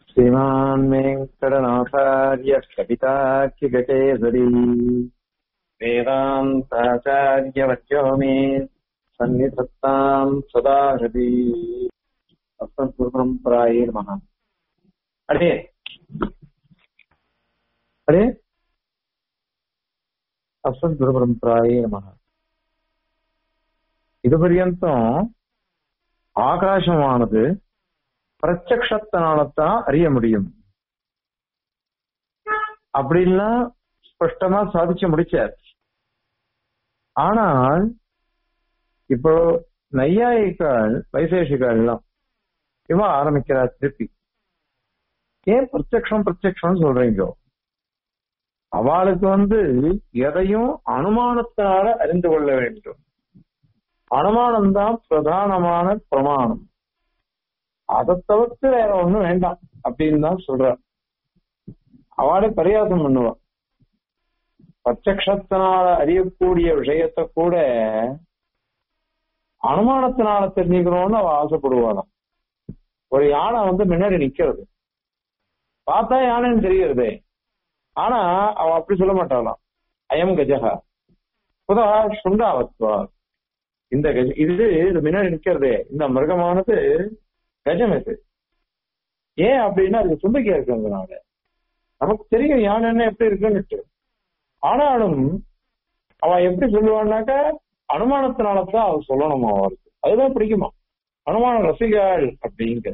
श्रीमान् वेङ्कटनाथार्य कवितार्किककेसरी वेदान्ताचार्यवर्यो मे सन्निधत्ताम् सदा हृदि अस्मद्गुरुपरम्परायै नमः अरे अरे अस्मद्गुरुपरम्परायै नमः இதுபர்யந்தம் ஆகாசமானது பிரத்யக்ஷத்தினால்தான் அறிய முடியும் அப்படின்லாம் ஸ்பஷ்டமா சாதிச்சு முடிச்சார் ஆனால் இப்போ நையாயிக்கால் வைசேஷிகால்லாம் இவன் ஆரம்பிக்கிறார் திருப்பி ஏன் பிரத்யக்ஷம் பிரத்யக்ஷம் சொல்றீங்க அவளுக்கு வந்து எதையும் அனுமானத்தினால அறிந்து கொள்ள வேண்டும் அனுமானம் தான் பிரதானமான பிரமாணம் அதை தவிர்த்து வேற ஒண்ணும் வேண்டாம் அப்படின்னு தான் சொல்ற அவளே பரியாசம் பண்ணுவா பிரத்யக்ஷத்தினால அறியக்கூடிய விஷயத்த கூட அனுமானத்தினால தெரிஞ்சுக்கணும்னு அவ ஆசைப்படுவாளாம் ஒரு யானை வந்து முன்னாடி நிக்கிறது பார்த்தா யானைன்னு தெரியுறதே ஆனா அவ அப்படி சொல்ல மாட்டாளாம் அயம் கஜகா புதா சுண்டாவத்வா இந்த கஜ இது இது முன்னாடி நிக்கிறதே இந்த மிருகமானது கஜம் இது ஏன் அப்படின்னா அதுக்கு சுண்டக்கியா இருக்கிறதுனால நமக்கு தெரியும் யானைன்னு எப்படி இருக்குன்னு ஆனாலும் அவ எப்படி சொல்லுவான்னாக்க அனுமானத்தினாலதான் அவ சொல்லணுமா அவருக்கு அதுதான் பிடிக்குமா அனுமான ரசிகாள் அப்படிங்கிற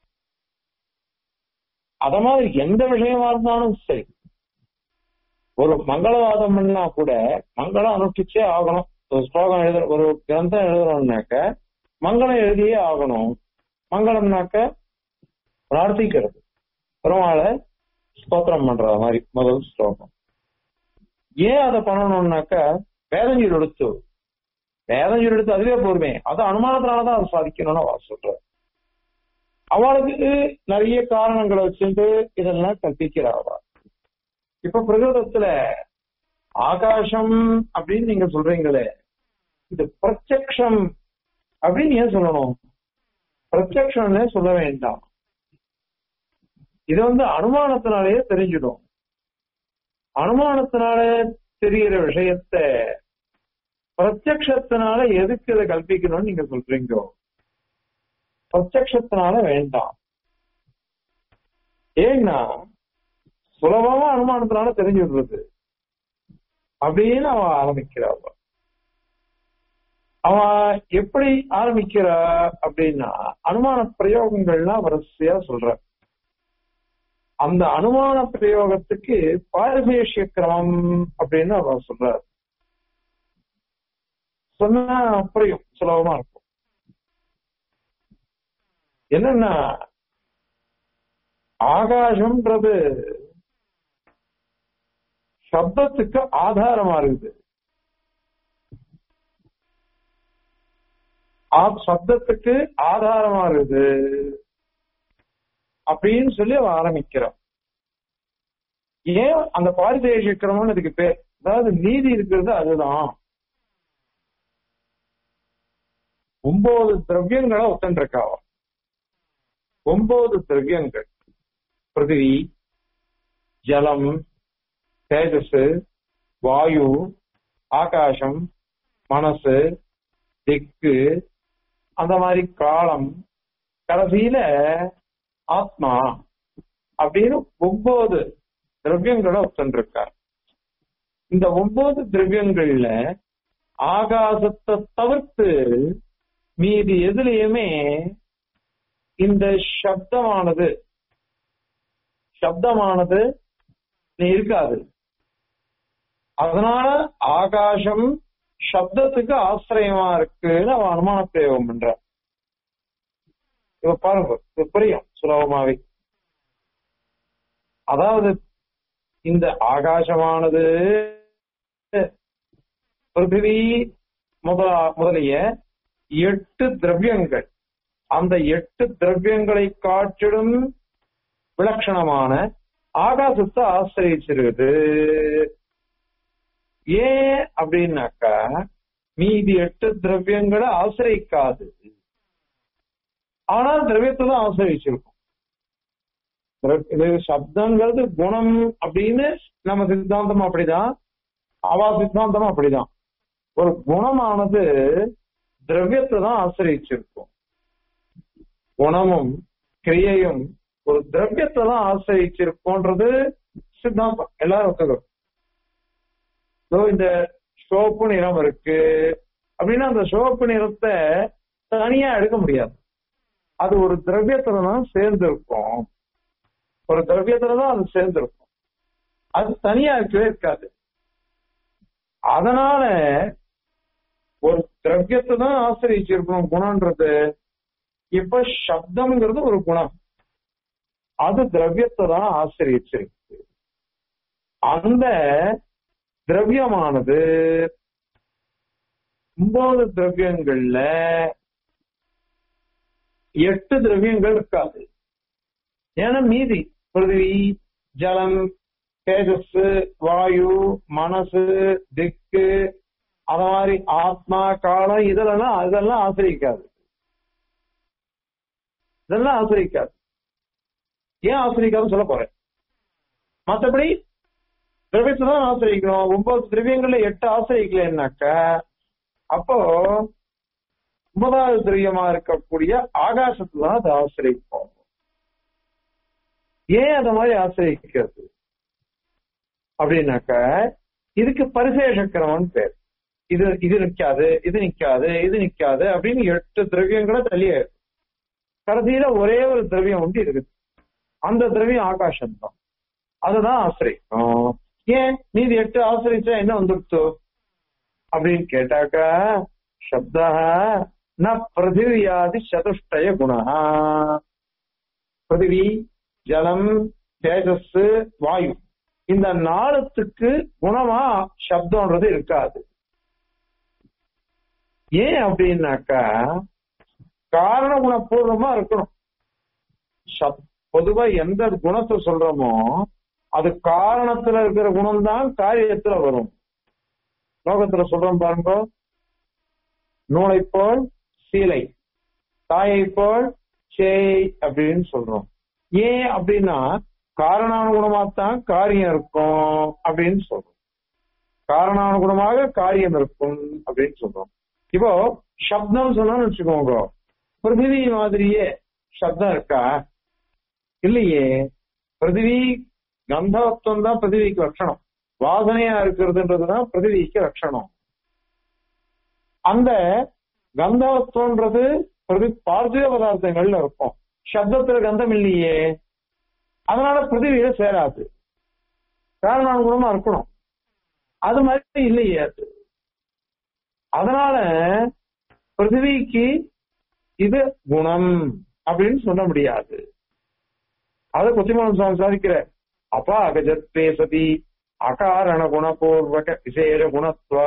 அத மாதிரி எந்த விஷயமா இருந்தாலும் சரி ஒரு மங்களவாதம் பண்ணா கூட மங்களம் அனுஷ்டிச்சே ஆகணும் ஒரு ஸ்லோகம் எழுத ஒரு கிரந்தம் எழுதுறோம்னாக்க மங்களம் எழுதியே ஆகணும் மங்களம்னாக்க பிரார்த்திக்கிறது பெருமாளை ஸ்தோத்திரம் பண்ற மாதிரி முதல் ஸ்லோகம் ஏன் அதை பண்ணணும்னாக்க வேதஞ்சல் எடுத்து வேதஞ்சல் எடுத்து அதுவே போருமே அது அனுமானத்தினாலதான் அதை சாதிக்கணும்னு அவ சொல்ற அவளுக்கு நிறைய காரணங்களை வச்சுட்டு இதெல்லாம் கற்பிக்கிறாவா இப்ப பிரகிருதத்துல ஆகாசம் அப்படின்னு நீங்க சொல்றீங்களே இது பிரத்யக்ஷம் அப்படின்னு ஏன் சொல்லணும் பிரத்யக்ஷம்னே சொல்ல வேண்டாம் இது வந்து அனுமானத்தினாலேயே தெரிஞ்சிடும் அனுமானத்தினால தெரிகிற விஷயத்த பிரத்யக்ஷத்தினால எதுக்கு இதை கல்பிக்கணும்னு நீங்க சொல்றீங்க பிரத்யக்ஷத்தினால வேண்டாம் ஏன்னா சுலபமா அனுமானத்தினால தெரிஞ்சு விடுறது அப்படின்னு அவன் ஆரம்பிக்கிறாள் அவன் எப்படி ஆரம்பிக்கிறா அப்படின்னா அனுமான பிரயோகங்கள்லாம் வரிசையா சொல்ற அந்த அனுமான பிரயோகத்துக்கு பாரபேஷிய கிரமம் அப்படின்னு அவன் சொல்றார் சொன்னா புரியும் சுலபமா இருக்கும் என்னன்னா ஆகாசம்ன்றது சப்தத்துக்கு ஆதாரமா இருக்குது சப்தத்துக்கு ஆதாரமா இருக்குது அப்படின்னு சொல்லி அவன் ஆரம்பிக்கிறான் ஏன் அந்த பாரிதேசிக்கிரமம்னு இதுக்கு பேர் அதாவது நீதி இருக்கிறது அதுதான் ஒன்பது திரவியங்களை ஒத்தன்றிருக்காவா ஒன்பது திரவியங்கள் பிருத்திவி ஜலம் தேஜஸ் வாயு ஆகாசம் மனசு திக்கு அந்த மாதிரி காலம் கடைசியில ஆத்மா அப்படின்னு ஒன்பது திரவியங்களை ஒத்தன்றிருக்கார் இந்த ஒன்பது திரவியங்கள்ல ஆகாசத்தை தவிர்த்து மீதி எதுலயுமே இந்த சப்தமானது சப்தமானது இருக்காது அதனால ஆகாசம் சப்தத்துக்கு ஆசிரியமா இருக்குன்னு அவன் அனுமான பிரயோகம் பண்ற இப்ப பாருங்க இப்ப புரியும் சுலபமாவே அதாவது இந்த ஆகாசமானது பிருத்திவி முதல முதலிய எட்டு திரவியங்கள் அந்த எட்டு திரவியங்களை காட்டிடும் விலட்சணமான ஆகாசத்தை ஆசிரியிருக்குது ஏன் அப்படின்னாக்கா மீதி எட்டு திரவியங்களை ஆசிரியிக்காது ஆனால் திரவியத்தை தான் ஆசிரியிச்சிருக்கும் இது சப்தங்கிறது குணம் அப்படின்னு நம்ம சித்தாந்தம் அப்படிதான் அவா சித்தாந்தமும் அப்படிதான் ஒரு குணமானது திரவியத்தை தான் ஆசிரியிருக்கும் குணமும் கிரியையும் ஒரு திரவியத்தை தான் ஆசிரியிருக்கோன்றது சித்தாந்தம் எல்லாரும் ஒத்துக்கிறோம் இதோ இந்த சிவப்பு நிறம் இருக்கு அப்படின்னா அந்த சிவப்பு நிறத்தை தனியா எடுக்க முடியாது அது ஒரு திரவியத்துல தான் சேர்ந்து இருக்கும் ஒரு திரவியத்துல தான் அது சேர்ந்து இருக்கும் அது தனியா இருக்கவே இருக்காது அதனால ஒரு திரவியத்தை தான் ஆசிரியிருக்கணும் குணம்ன்றது இப்ப சப்தம்ங்கிறது ஒரு குணம் அது திரவியத்தை தான் ஆசிரியிச்சிருக்கு அந்த திரவியமானது ஒன்பது திரவியங்கள்ல எட்டு திரவியங்கள் இருக்காது ஏன்னா மீதி பிருத்திவி ஜலம் தேஜஸ் வாயு மனசு திக்கு அத மாதிரி ஆத்மா காலம் இதெல்லாம் இதெல்லாம் ஆசிரிக்காது இதெல்லாம் ஆசிரிக்காது ஏன் ஆசிரிக்காதுன்னு சொல்ல போறேன் மற்றபடி திரவியத்தை தான் ஆசிரியக்கணும் ஒன்பது திரவியங்கள்ல எட்டு ஆசிரியக்கலன்னாக்க அப்போ ஒன்பதாவது திரவியமா இருக்கக்கூடிய ஆகாசத்தை தான் அதை ஆசிரியப்போம் ஏன் அந்த மாதிரி ஆசிரியக்கிறது அப்படின்னாக்க இதுக்கு பரிசேஷ கிரமம்னு பேர் இது இது நிக்காது இது நிக்காது இது நிக்காது அப்படின்னு எட்டு திரவியங்களை தள்ளிய கடைசியில ஒரே ஒரு திரவியம் உண்டு இருக்குது அந்த திரவியம் ஆகாசம் தான் அதுதான் ஆசிரியம் ஏன் மீதி எட்டு ஆசிரிச்சா என்ன வந்துருச்சு அப்படின்னு கேட்டாக்க சப்த ந பிருத்திவியாதி சதுஷ்டய குண பிருத்திவி ஜலம் தேஜஸ் வாயு இந்த நாளத்துக்கு குணமா சப்தம்ன்றது இருக்காது ஏன் அப்படின்னாக்கா காரண குணபூர்வமா இருக்கணும் பொதுவா எந்த குணத்தை சொல்றோமோ அது காரணத்துல இருக்கிற குணம் தான் காரியத்துல வரும் லோகத்துல சொல்றோம் பாருங்க நூலை போல் சீலை தாயை போல் சேய் அப்படின்னு சொல்றோம் ஏன் அப்படின்னா காரணானுகுணமாத்தான் காரியம் இருக்கும் அப்படின்னு சொல்றோம் காரணானுகுணமாக காரியம் இருக்கும் அப்படின்னு சொல்றோம் இப்போ சப்தம் சொன்னோம்னு வச்சுக்கோங்க பிருத்திவி மாதிரியே சப்தம் இருக்கா இல்லையே பிருத்திவி கந்தவத்துவம் தான் பிருத்திவிக்கு லட்சணம் வாசனையா இருக்கிறதுன்றதுதான் பிருத்திவிக்கு லட்சணம் அந்த கந்தவத்துவன்றது பிரதி பார்த்திவ பதார்த்தங்கள்ல இருக்கும் சப்தத்துல கந்தம் இல்லையே அதனால பிருத்திவியில சேராது காரணானுகுணமா இருக்கணும் அது மாதிரி இல்லையே அது அதனால பிருத்திவிக்கு இது குணம் அப்படின்னு சொல்ல முடியாது அதை கொச்சிமலம் சுவாமி சாதிக்கிற அபாகஜத்வே சதி அகாரண குணபூர்வக விசேஷ குணத்வா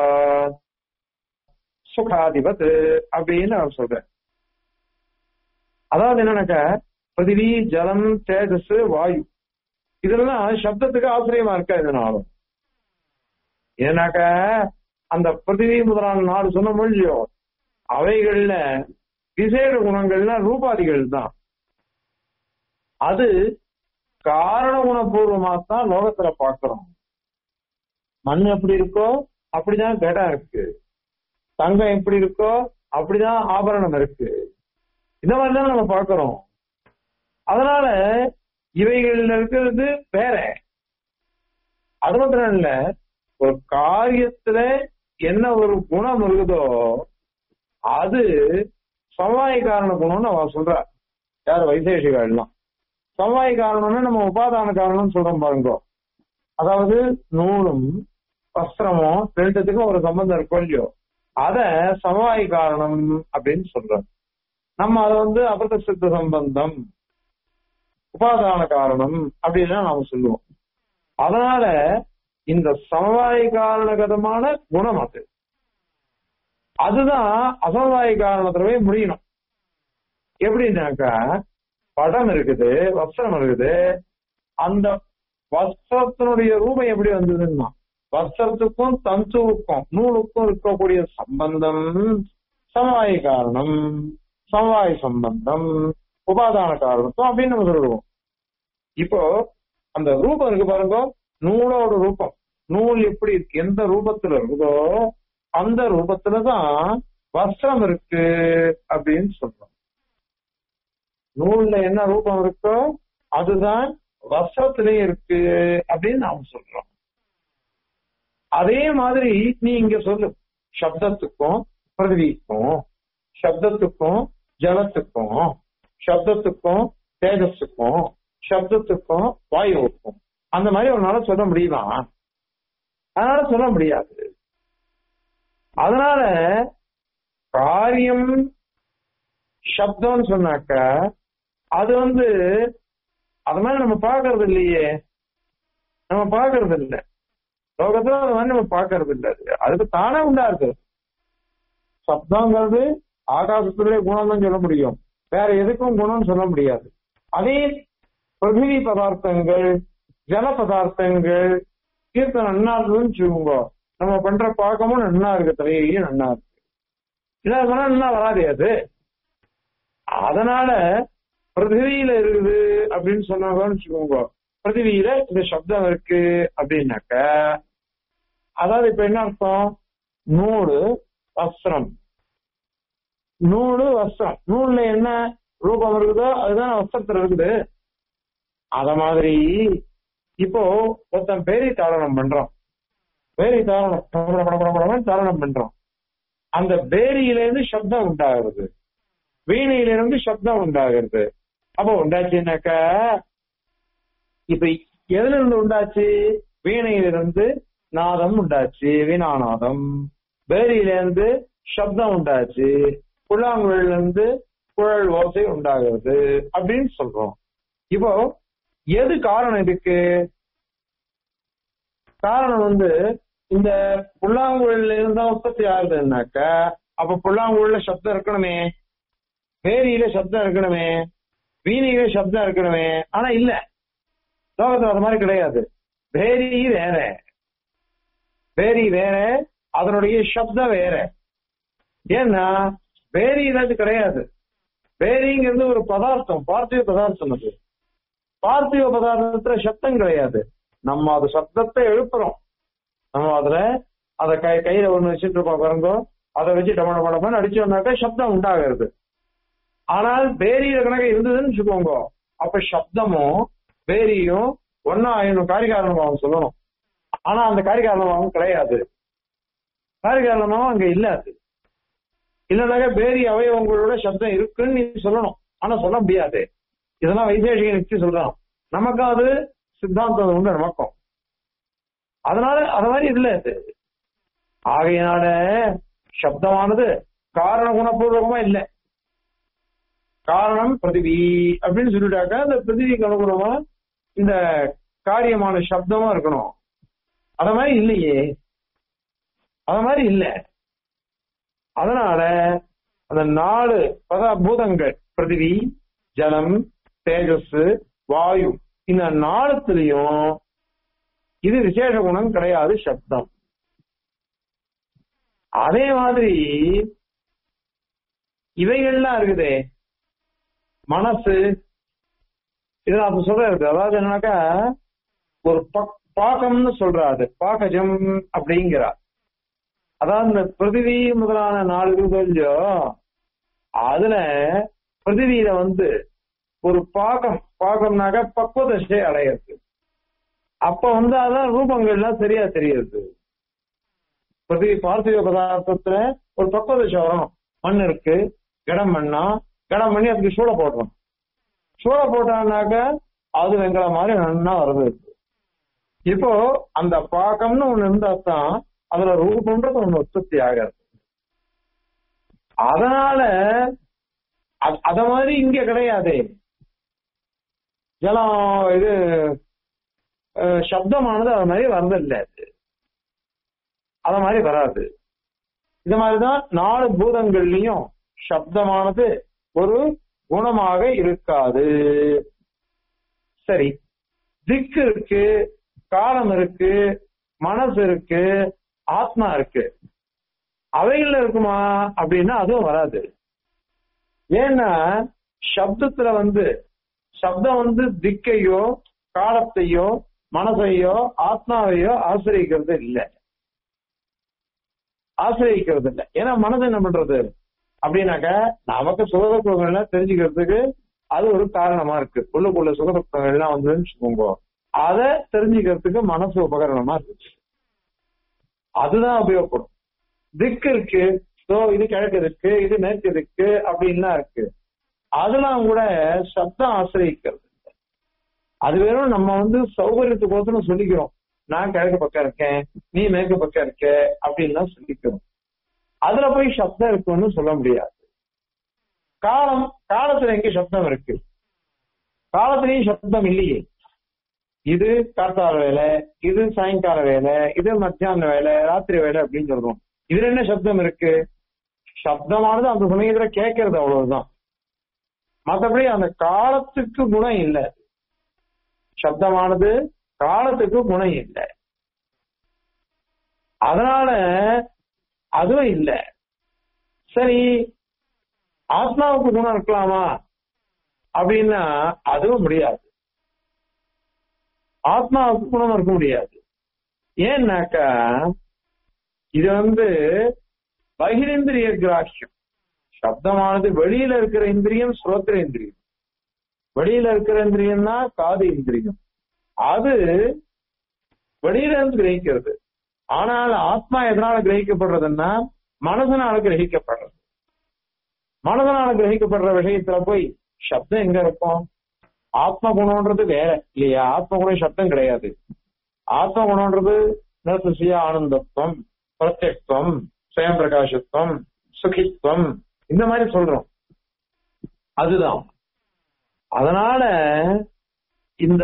சுகாதிபத் அப்படின்னு அவர் சொல்றேன் அதாவது என்னன்னாக்க பிருத்திவி ஜலம் தேஜஸ் வாயு இதெல்லாம் சப்தத்துக்கு ஆசிரியமா இருக்கா இதனாலும் ஏன்னாக்க அந்த பிருத்திவி முதலான நாடு சொன்ன மொழியோ அவைகள்ல விசேட குணங்கள்னா ரூபாதிகள் தான் அது காரண குணபூர்வமா தான் லோகத்துல பாக்குறோம் மண் எப்படி இருக்கோ அப்படிதான் கடம் இருக்கு தங்கம் எப்படி இருக்கோ அப்படிதான் ஆபரணம் இருக்கு இந்த மாதிரிதான் நம்ம பார்க்கிறோம் அதனால இவைகள்ல இருக்கிறது வேற அது மாத்திரம் இல்ல ஒரு காரியத்துல என்ன ஒரு குணம் இருக்குதோ அது சமவாய காரண குணம்னு அவ சொல்றா யார் வைசேஷிகள் எல்லாம் சமவாய காரணம்னு நம்ம உபாதான காரணம்னு சொல்றோம் பாருங்க அதாவது நூலும் வஸ்திரமும் ரெண்டுத்துக்கும் ஒரு சம்பந்தம் இருக்கும் இல்லையோ அத சமவாய காரணம் அப்படின்னு சொல்றோம் நம்ம அதை வந்து அபத சித்த சம்பந்தம் உபாதான காரணம் அப்படின்னு நாம சொல்லுவோம் அதனால இந்த சமவாய காரணகதமான குணம் அது அதுதான் அசமவாய காரணத்துல முடியணும் எப்படின்னாக்கா படம் இருக்குது வஸ்திரம் இருக்குது அந்த வஸ்திரத்தினுடைய ரூபம் எப்படி வந்ததுன்னா வஸ்திரத்துக்கும் தந்துவுக்கும் நூலுக்கும் இருக்கக்கூடிய சம்பந்தம் சமவாய காரணம் சமவாய சம்பந்தம் உபாதான காரணத்துவம் அப்படின்னு நம்ம சொல்லுவோம் இப்போ அந்த ரூபம் இருக்கு பாருங்க நூலோட ரூபம் நூல் எப்படி இருக்கு எந்த ரூபத்துல இருக்குதோ அந்த ரூபத்துலதான் வஸ்திரம் இருக்கு அப்படின்னு சொல்றோம் நூல்ல என்ன ரூபம் இருக்கோ அதுதான் வஸ்திரத்திலேயே இருக்கு அப்படின்னு நாம சொல்றோம் அதே மாதிரி நீ இங்க சொல்லு சப்தத்துக்கும் பிரதிவிக்கும் சப்தத்துக்கும் ஜலத்துக்கும் சப்தத்துக்கும் தேஜஸுக்கும் சப்தத்துக்கும் வாயுவுக்கும் அந்த மாதிரி உன்னால சொல்ல முடியுமா அதனால சொல்ல முடியாது அதனால காரியம் சப்தம்னு சொன்னாக்க அது வந்து அது மாதிரி நம்ம பாக்குறது இல்லையே நம்ம பாக்குறது இல்ல லோகத்துல அது மாதிரி நம்ம பாக்குறது இல்ல அது அதுக்கு தானே உண்டாது சப்தங்கிறது ஆகாசத்திலே குணம் தான் சொல்ல முடியும் வேற எதுக்கும் குணம் சொல்ல முடியாது அதே பிரகிருதி பதார்த்தங்கள் ஜல பதார்த்தங்கள் கீர்த்தனை நன்னா இருக்குதுன்னு சொல்லுங்க நம்ம பண்ற பாக்கமும் நன்னா இருக்கு தலையையும் நன்னா இருக்கு இல்லாத நல்லா வராது அது அதனால பிருத்திவியில இருக்குது அப்படின்னு சொன்னாங்கன்னு வச்சுக்கோங்க பிருத்திவியில இந்த சப்தம் இருக்கு அப்படின்னாக்க அதாவது இப்ப என்ன அர்த்தம் நூறு வஸ்திரம் நூறு வஸ்திரம் நூல்ல என்ன ரூபம் இருக்குதோ அதுதான் வஸ்திரத்துல இருக்குது அத மாதிரி இப்போ ஒருத்தன் பேரி தாரணம் பண்றான் பேரி தாரணம் பட பட பட படன்னு தாரணம் பண்றான் அந்த பேரியில இருந்து சப்தம் உண்டாகிறது வீணையில இருந்து சப்தம் உண்டாகிறது அப்போ உண்டாச்சுனாக்கா இப்ப எதுல இருந்து உண்டாச்சு வீணையிலிருந்து நாதம் உண்டாச்சு வீணாநாதம் பேரியில இருந்து சப்தம் உண்டாச்சு புல்லாங்குழல்ல இருந்து குழல் ஓசை உண்டாகிறது அப்படின்னு சொல்றோம் இப்போ எது காரணம் இதுக்கு காரணம் வந்து இந்த புல்லாங்குழல்ல இருந்தா உற்பத்தி ஆகுதுன்னாக்க அப்ப புல்லாங்குழல்ல சப்தம் இருக்கணுமே பேரியில சப்தம் இருக்கணுமே வீணையில சப்தம் இருக்கணுமே ஆனா இல்ல லோகத்துல அது மாதிரி கிடையாது பேரி வேற பேரி வேற அதனுடைய சப்தம் வேற ஏன்னா பேரியில அது கிடையாது பேரிங்கிறது ஒரு பதார்த்தம் பார்த்திவ பதார்த்தம் அது பார்த்திவ பதார்த்தத்துல சப்தம் கிடையாது நம்ம அது சப்தத்தை எழுப்புறோம் நம்ம அதுல அத கை கையில ஒண்ணு வச்சுட்டு இருப்போம் பாருங்க அதை வச்சு டம டம டமன்னு அடிச்சோம்னாக்கா சப்தம் உண்டாகிறது ஆனால் பேரியில கணக்கு இருந்ததுன்னு வச்சுக்கோங்க அப்ப சப்தமும் பேரியும் ஒன்னா ஆயிரம் காரிகாரணமாகவும் சொல்லணும் ஆனா அந்த காரிகாரணமாகவும் கிடையாது காரிகாரணமாகவும் அங்க இல்ல அது இல்லைனாக்க பேரி அவயவங்களோட சப்தம் இருக்குன்னு நீ சொல்லணும் ஆனா சொல்ல முடியாது இதெல்லாம் வைசேஷிக நிச்சய சொல்றான் நமக்கு அது சித்தாந்தம் உண்டு நமக்கும் அதனால அது மாதிரி இல்ல அது ஆகையினால சப்தமானது காரண குணபூர்வகமா இல்ல காரணம் பிரதிவி அப்படின்னு சொல்லிட்டாக்க அந்த பிரதிவிக்கு அனுகுணமா இந்த காரியமான சப்தமா இருக்கணும் அத மாதிரி இல்லையே அத மாதிரி இல்ல அதனால அந்த நாலு பத பூதங்கள் பிரதிவி ஜலம் தேஜஸ் வாயு இந்த நாலுத்திலையும் இது விசேஷ குணம் கிடையாது சப்தம் அதே மாதிரி இவைகள்லாம் இருக்குதே மனசு இதுல அப்ப சொல்றது அதாவது என்னன்னாக்கா ஒரு பக் பாகம்னு சொல்றாரு பாகஜம் அப்படிங்கிறா அதாவது இந்த பிருத்திவி முதலான நாலு ரூபஞ்சோ அதுல பிருத்திவியில வந்து ஒரு பாகம் பாகம்னாக்க பக்குவதசை அடையிறது அப்ப வந்து அதான் ரூபங்கள்லாம் சரியா தெரியுது பிருத்திவி பார்த்திவ பதார்த்தத்துல ஒரு பக்குவதசை வரணும் மண் இருக்கு கடம் மண்ணா கடம் பண்ணி அதுக்கு சூளை போடுறோம் சூளை போட்டான்னாக்க அது வெங்கல மாதிரி நன்னா வருது இப்போ அந்த பாக்கம்னு ஒண்ணு இருந்தா தான் அதுல ரூபம்ன்றது ஒண்ணு உற்பத்தி ஆகிறது அதனால அத மாதிரி இங்க கிடையாது ஜலம் இது சப்தமானது அது மாதிரி வரதில்லை அது அத மாதிரி வராது இது மாதிரிதான் நாலு பூதங்கள்லயும் சப்தமானது ஒரு குணமாக இருக்காது சரி திக்கு இருக்கு காலம் இருக்கு மனசு இருக்கு ஆத்மா இருக்கு அவைகள்ல இருக்குமா அப்படின்னா அதுவும் வராது ஏன்னா சப்தத்துல வந்து சப்தம் வந்து திக்கையோ காலத்தையோ மனசையோ ஆத்மாவையோ ஆசிரியக்கிறது இல்லை ஆசிரியக்கிறது இல்லை ஏன்னா மனது என்ன பண்றது அப்படின்னாக்க நமக்கு சுகதுக்கங்கள்லாம் தெரிஞ்சுக்கிறதுக்கு அது ஒரு காரணமா இருக்கு உள்ளுக்குள்ள சுகதுக்கங்கள்லாம் வந்துன்னு வச்சுக்கோங்க அதை தெரிஞ்சுக்கிறதுக்கு மனசு உபகரணமா இருக்கு அதுதான் உபயோகப்படும் திக்கு இருக்கு ஸோ இது கிழக்கு இருக்கு இது மேற்கு இருக்கு அப்படின்லாம் இருக்கு அதெல்லாம் கூட சப்தம் ஆசிரியக்கிறது இல்லை. அது வெறும் நம்ம வந்து சௌகரியத்துக்கோசரம் சொல்லிக்கிறோம் நான் கிழக்கு பக்கம் இருக்கேன் நீ மேற்கு பக்கம் இருக்க அப்படின்லாம் சொல்லிக்கிறோம் அதுல போய் சப்தம் இருக்குன்னு சொல்ல முடியாது காலம் காலத்துல எங்க சப்தம் இருக்கு காலத்திலையும் சப்தம் இல்லையே இது காத்தால வேலை இது சாயங்கால வேலை இது மத்தியான வேலை ராத்திரி வேலை அப்படின்னு சொல்றோம் இதுல என்ன சப்தம் இருக்கு சப்தமானது அந்த சமயத்துல கேட்கறது அவ்வளவுதான் மற்றபடி அந்த காலத்துக்கு குணம் இல்லை சப்தமானது காலத்துக்கு குணம் இல்லை அதனால அதுவும் இல்லை சரி ஆத்மாவுக்கு குணம் இருக்கலாமா அப்படின்னா அதுவும் முடியாது ஆத்மாவுக்கு குணம் இருக்க முடியாது ஏன்னாக்கா இது வந்து பகிரேந்திரிய கிராஹ்யம் சப்தமானது வெளியில இருக்கிற இந்திரியம் ஸ்ரோத்திர இந்திரியம் வெளியில இருக்கிற இந்திரியம்னா காது இந்திரியம் அது வெளியில இருந்து கிரகிக்கிறது ஆனால் ஆத்மா எதனால கிரகிக்கப்படுறதுன்னா மனசனால கிரகிக்கப்படுறது மனதனால கிரகிக்கப்படுற விஷயத்துல போய் சப்தம் எங்க இருக்கும் ஆத்ம குணம்ன்றது வேற இல்லையா ஆத்ம குணம் சப்தம் கிடையாது ஆத்ம குணம்ன்றது நிரசிய ஆனந்தத்துவம் பிரத்யக்துவம் சுயம் பிரகாசத்துவம் சுகித்துவம் இந்த மாதிரி சொல்றோம் அதுதான் அதனால இந்த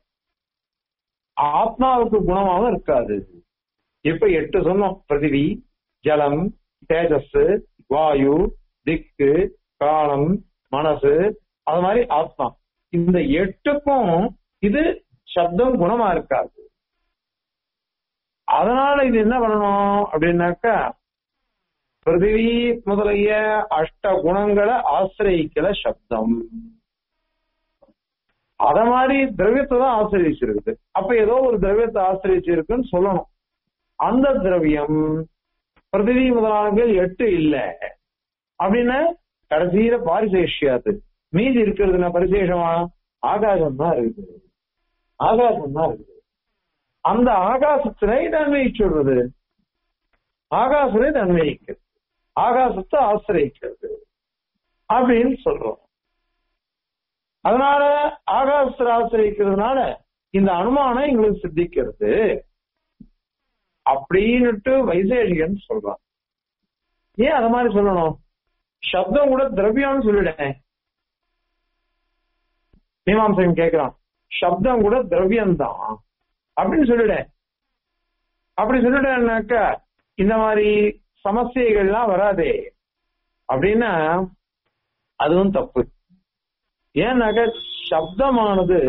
ஆத்மாவுக்கு குணமாவும் இருக்காது இப்ப எட்டு சொன்னோம் பிருத்திவி ஜலம் தேஜஸ் வாயு திக்கு காலம் மனசு அது மாதிரி ஆத்மா இந்த எட்டுக்கும் இது சப்தம் குணமா இருக்காது அதனால இது என்ன பண்ணணும் அப்படின்னாக்கா பிருத்திவி முதலிய அஷ்ட குணங்களை ஆசிரியிக்கல சப்தம் அத மாதிரி திரவியத்தை தான் ஆசிரியச்சிருக்குது அப்ப ஏதோ ஒரு திரவியத்தை ஆசிரியச்சிருக்குன்னு சொல்லணும் அந்த திரவியம் பிருத்திவி முதலானங்கள் எட்டு இல்ல அப்படின்னா கடைசியில பாரிசேஷியாது மீதி இருக்கிறதுனா பரிசேஷமா ஆகாசம் தான் இருக்குது ஆகாசம் தான் இருக்குது அந்த ஆகாசத்துல இது அன்வயிச்சுடுறது ஆகாசத்துல இது அன்வயிக்கிறது ஆகாசத்தை ஆசிரியக்கிறது அப்படின்னு சொல்றோம் அதனால ஆகாசத்தை ஆசிரியக்கிறதுனால இந்த அனுமானம் எங்களுக்கு சித்திக்கிறது அப்படின்னுட்டு வைசேஷிகன் சொல்றான் ஏன் அத மாதிரி சொல்லணும் சப்தம் கூட திரவியம்னு சொல்லிட்டேன் மீமாம்சன் கேக்குறான் சப்தம் கூட திரவியம் தான் அப்படின்னு சொல்லிட்டேன் அப்படி சொல்லிட்டேன்னாக்கா இந்த மாதிரி சமஸ்யைகள்லாம் வராதே அப்படின்னா அதுவும் தப்பு ஏன்னாக்க சப்தமானது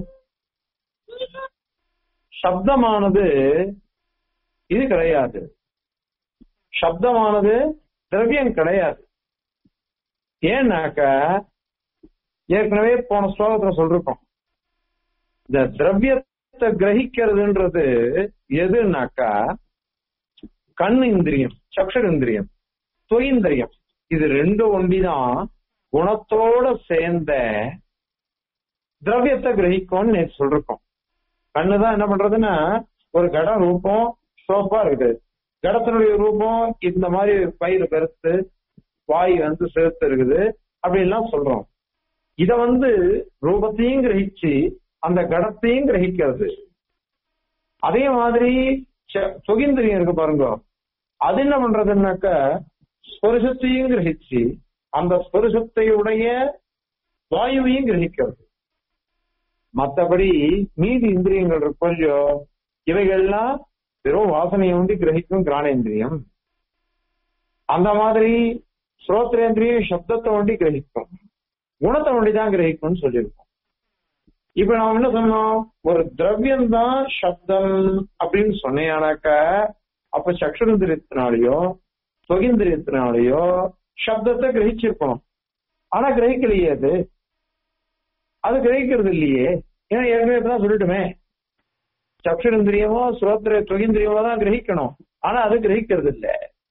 சப்தமானது இது கிடையாது சப்தமானது திரவியம் கிடையாது ஏன்னாக்க ஏற்கனவே போன ஸ்லோகத்துல சொல்லிருக்கோம் இந்த திரவியத்தை கிரகிக்கிறதுன்றது எதுனாக்கா கண் இந்திரியம் சக்ஷர் இந்திரியம் தொயிந்திரியம் இது ரெண்டு ஒண்டிதான் குணத்தோட சேர்ந்த திரவியத்தை கிரகிக்கும்னு நேற்று சொல்லிருக்கோம் கண்ணுதான் என்ன பண்றதுன்னா ஒரு கட ரூபம் சோப்பா இருக்குது கடத்தினுடைய ரூபம் இந்த மாதிரி பயிர் பெருத்து வாய் வந்து சேர்த்து இருக்குது அப்படின்லாம் சொல்றோம் இத வந்து ரூபத்தையும் கிரகிச்சு அந்த கடத்தையும் கிரகிக்கிறது அதே மாதிரி சுகிந்திரியம் இருக்கு பாருங்க அது என்ன பண்றதுன்னாக்க ஸ்பருஷத்தையும் கிரகிச்சு அந்த ஸ்பருஷத்தையுடைய வாயுவையும் கிரகிக்கிறது மற்றபடி மீதி இந்திரியங்கள் இருக்கும் இல்லையோ இவைகள்லாம் வெறும் வாசனையை ஒண்டி கிரகிக்கும் கிராணேந்திரியம் அந்த மாதிரி ஸ்ரோத்ரேந்திரியம் சப்தத்தை ஒண்டி கிரகிக்கும் குணத்தை ஒண்டி தான் கிரகிக்கும்னு சொல்லியிருக்கோம் இப்ப நாம என்ன சொன்னோம் ஒரு திரவியம் தான் சப்தம் அப்படின்னு சொன்னேனாக்க அப்ப சக்ஷரந்திரியத்தினாலேயோ சொகிந்திரியத்தினாலேயோ சப்தத்தை கிரகிச்சிருக்கணும் ஆனா கிரகிக்கலையே அது அது கிரகிக்கிறது இல்லையே ஏன்னா ஏற்கனவே இப்பதான் சொல்லிட்டுமே சக்ஷுரந்திரியமோ சுரோத்திர துகிந்திரியமோ தான் கிரகிக்கணும் ஆனா அது கிரகிக்கிறது இல்ல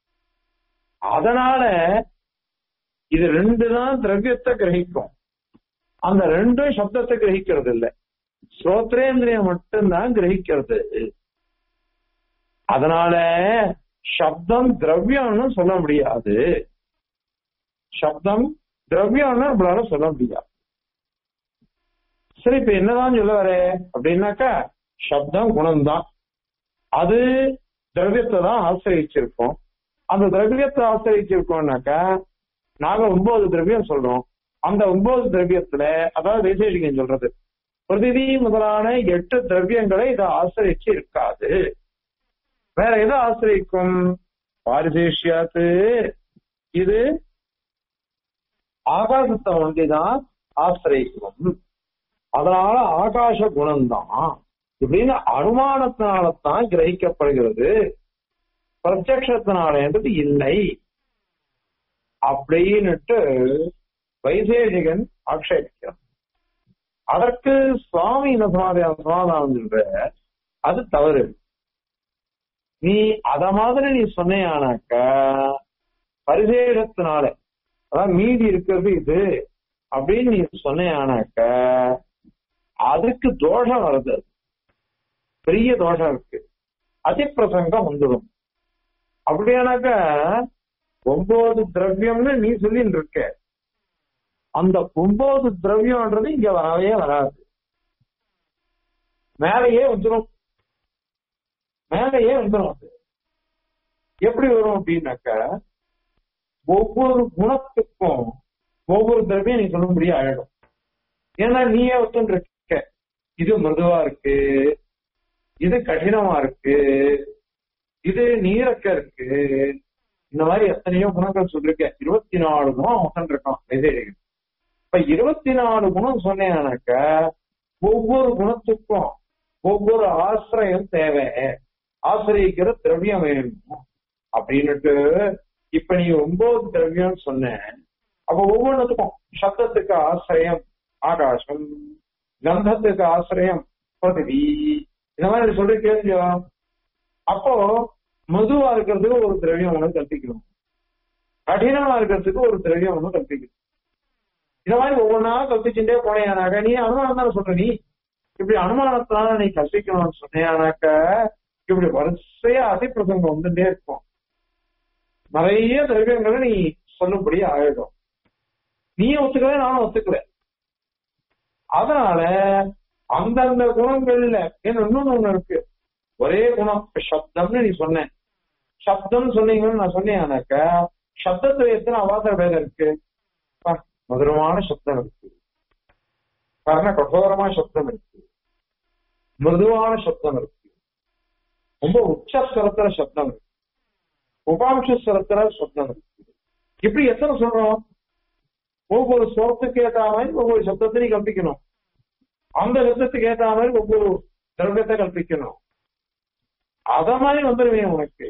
அதனால இது ரெண்டு தான் திரவியத்தை கிரகிக்கும் அந்த ரெண்டும் சப்தத்தை கிரகிக்கிறது இல்ல ஸ்ரோத்ரேந்திரியம் மட்டும்தான் கிரகிக்கிறது அதனால சப்தம் திரவியம்னு சொல்ல முடியாது சப்தம் திரவியம்னு நம்மளால சொல்ல முடியாது சரி இப்ப என்னதான் சொல்ல வர அப்படின்னாக்கா சப்தம் குணம்தான் அது திரவியத்தை தான் ஆசிரியச்சிருக்கோம் அந்த திரவியத்தை ஆசிரியச்சிருக்கோம்னாக்கா நாங்க ஒன்பது திரவியம் சொல்றோம் அந்த ஒன்பது திரவியத்துல அதாவது வைசேஷிகன் சொல்றது பிரதிதி முதலான எட்டு திரவியங்களை இதை ஆசிரிச்சு இருக்காது வேற எதை ஆசிரிக்கும் பாரிசேஷியாத்து இது ஆகாசத்தை ஒன்றிதான் ஆசிரிக்கும் அதனால ஆகாச குணம்தான் இப்படின்னு அனுமானத்தினால்தான் கிரகிக்கப்படுகிறது பிரத்யக்ஷத்தினாலன்றது இல்லை அப்படின்னுட்டு வைசேஷிகன் ஆக்ஷேபிக்கிறான் அதற்கு சுவாமி என்ன சமாதானம் சமாதானம் சொல்ற அது தவறு நீ அத மாதிரி நீ சொன்னையானாக்க பரிசேஷத்தினால அதாவது மீதி இருக்கிறது இது அப்படின்னு நீ சொன்னையானாக்க அதுக்கு தோஷம் வருது பெரிய தோஷம் இருக்கு அதிப்பிரசங்கம் வந்துடும் அப்படியானாக்க ஒன்பது திரவியம்னு நீ சொல்லிட்டு இருக்க அந்த ஒன்பது திரவியம்ன்றது இங்க வரவே வராது மேலேயே வந்துடும் மேலேயே வந்துடும் அது எப்படி வரும் அப்படின்னாக்க ஒவ்வொரு குணத்துக்கும் ஒவ்வொரு திரவியம் நீ சொல்லும்படியா ஆயிடும் ஏன்னா நீயே ஒத்துன்னு இருக்க இது மிருதுவா இருக்கு இது கடினமா இருக்கு இது நீரக்க இருக்கு இந்த மாதிரி எத்தனையோ குணங்கள் சொல்லிருக்க இருபத்தி நாலு குணம் ஒத்தன் இருக்கான் வைசேரிகள் இப்ப இருபத்தி நாலு குணம் சொன்னேனாக்க ஒவ்வொரு குணத்துக்கும் ஒவ்வொரு ஆசிரியம் தேவை ஆசிரியக்கிற திரவியம் வேணும் அப்படின்னுட்டு இப்ப நீ ஒன்பது திரவியம் சொன்ன அப்ப ஒவ்வொன்றுத்துக்கும் சப்தத்துக்கு ஆசிரியம் ஆகாசம் கந்தத்துக்கு ஆசிரியம் பிரதிவி இந்த மாதிரி சொல்லி கேள்வியோ அப்போ மதுவா இருக்கிறதுக்கு ஒரு திரவியம் ஒண்ணு கற்பிக்கணும் கடினமா இருக்கிறதுக்கு ஒரு திரவியம் ஒண்ணு கற்பிக்கணும் இந்த மாதிரி ஒவ்வொன்றா கற்பிச்சுட்டே போனேனாக்க நீ அனுமானம் தானே சொல்ற நீ இப்படி அனுமானத்தினால நீ கற்பிக்கணும்னு சொன்னேனாக்க இப்படி வரிசையா அதிப்பிரசங்கம் வந்துட்டே இருக்கும் நிறைய திரவியங்களை நீ சொல்லும்படி ஆயிடும் நீ ஒத்துக்கல நானும் ஒத்துக்கிறேன் அதனால அந்தந்த குணங்கள்ல ஏன்னா இன்னொன்னு ஒண்ணு இருக்கு ஒரே குணம் சப்தம்னு நீ சொன்ன சப்தம் சொன்னீங்கன்னு நான் சொன்னேன்னாக்க சப்தத்துல எத்தனை அவாசர பேதம் இருக்கு மதுரமான சப்தம் இருக்கு கர்ண கठोரமான சப்தம் இருக்கு மிருதுவான சப்தம் இருக்கு ரொம்ப உச்சஸ்வரத்துல சப்தம் இருக்கு உபாம்சஸ்வரத்துல சப்தம் இருக்கு இப்படி எத்தனை சொல்றோம் ஒவ்வொரு ஸ்வரத்துக்கு ஏற்ற மாதிரி ஒவ்வொரு சப்தத்தை நீ கற்பிக்கணும் அந்த சப்தத்துக்கு ஏற்ற மாதிரி ஒவ்வொரு திரவியத்தை கற்பிக்கணும் அத மாதிரி வந்துருவேன் உனக்கு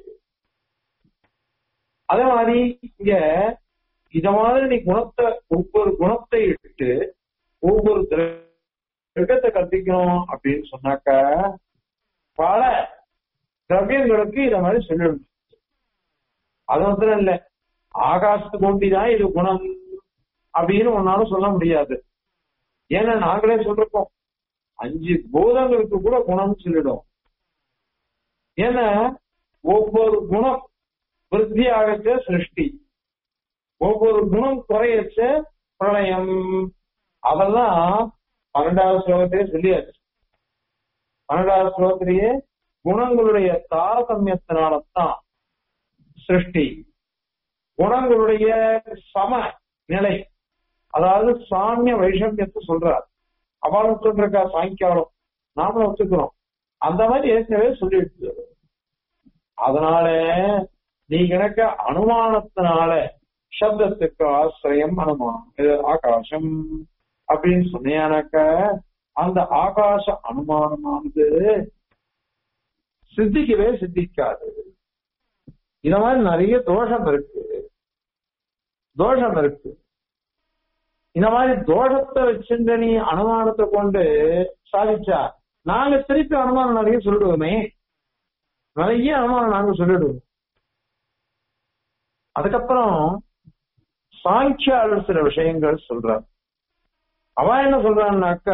அதே மாதிரி இங்க இத மாதிரி நீ குணத்தை ஒவ்வொரு குணத்தை இட்டு ஒவ்வொரு திரவியத்தை கற்பிக்கணும் அப்படின்னு சொன்னாக்க பல திரவியங்களுக்கு இத மாதிரி சொல்லிடணும் அது மாத்திரம் இல்ல ஆகாசத்துக்கு ஒண்டிதான் இது குணம் அப்படின்னு ஒன்னாலும் சொல்ல முடியாது ஏன்னா நாங்களே சொல்றோம் அஞ்சு பூதங்களுக்கு கூட குணம்னு சொல்லிடும் ஏன்னா ஒவ்வொரு குணம் விருத்தி ஆகச்ச சிருஷ்டி ஒவ்வொரு குணம் குறையச்ச பிரளயம் அதெல்லாம் பன்னெண்டாவது ஸ்லோகத்திலே சொல்லியாச்சு பன்னெண்டாவது ஸ்லோகத்திலேயே குணங்களுடைய தாரதமியத்தினால்தான் சிருஷ்டி குணங்களுடைய சம நிலை அதாவது சாமிய வைஷமியத்தை சொல்றார் அவளும் ஒத்துருக்கா சாயங்காலம் நாமளும் ஒத்துக்கிறோம் அந்த மாதிரி ஏற்கனவே சொல்லிட்டு அதனால நீ கிடக்க அனுமானத்தினால சப்தத்துக்கு ஆசிரியம் அனுமானம் இது ஆகாசம் அப்படின்னு சொன்னியானாக்க அந்த ஆகாச அனுமானமானது சித்திக்கவே சித்திக்காது இந்த மாதிரி நிறைய தோஷம் இருக்கு தோஷம் இருக்கு இந்த மாதிரி தோஷத்தை வச்சுட்டு நீ அனுமானத்தை கொண்டு சாதிச்சா நாங்க திருப்பி அனுமானம் நிறைய சொல்லிடுவோமே நிறைய அனுமானம் நாங்க சொல்லிடுவோம் அதுக்கப்புறம் சாங்கியாளர் சில விஷயங்கள் சொல்றார் அவன் என்ன சொல்றான்னாக்கா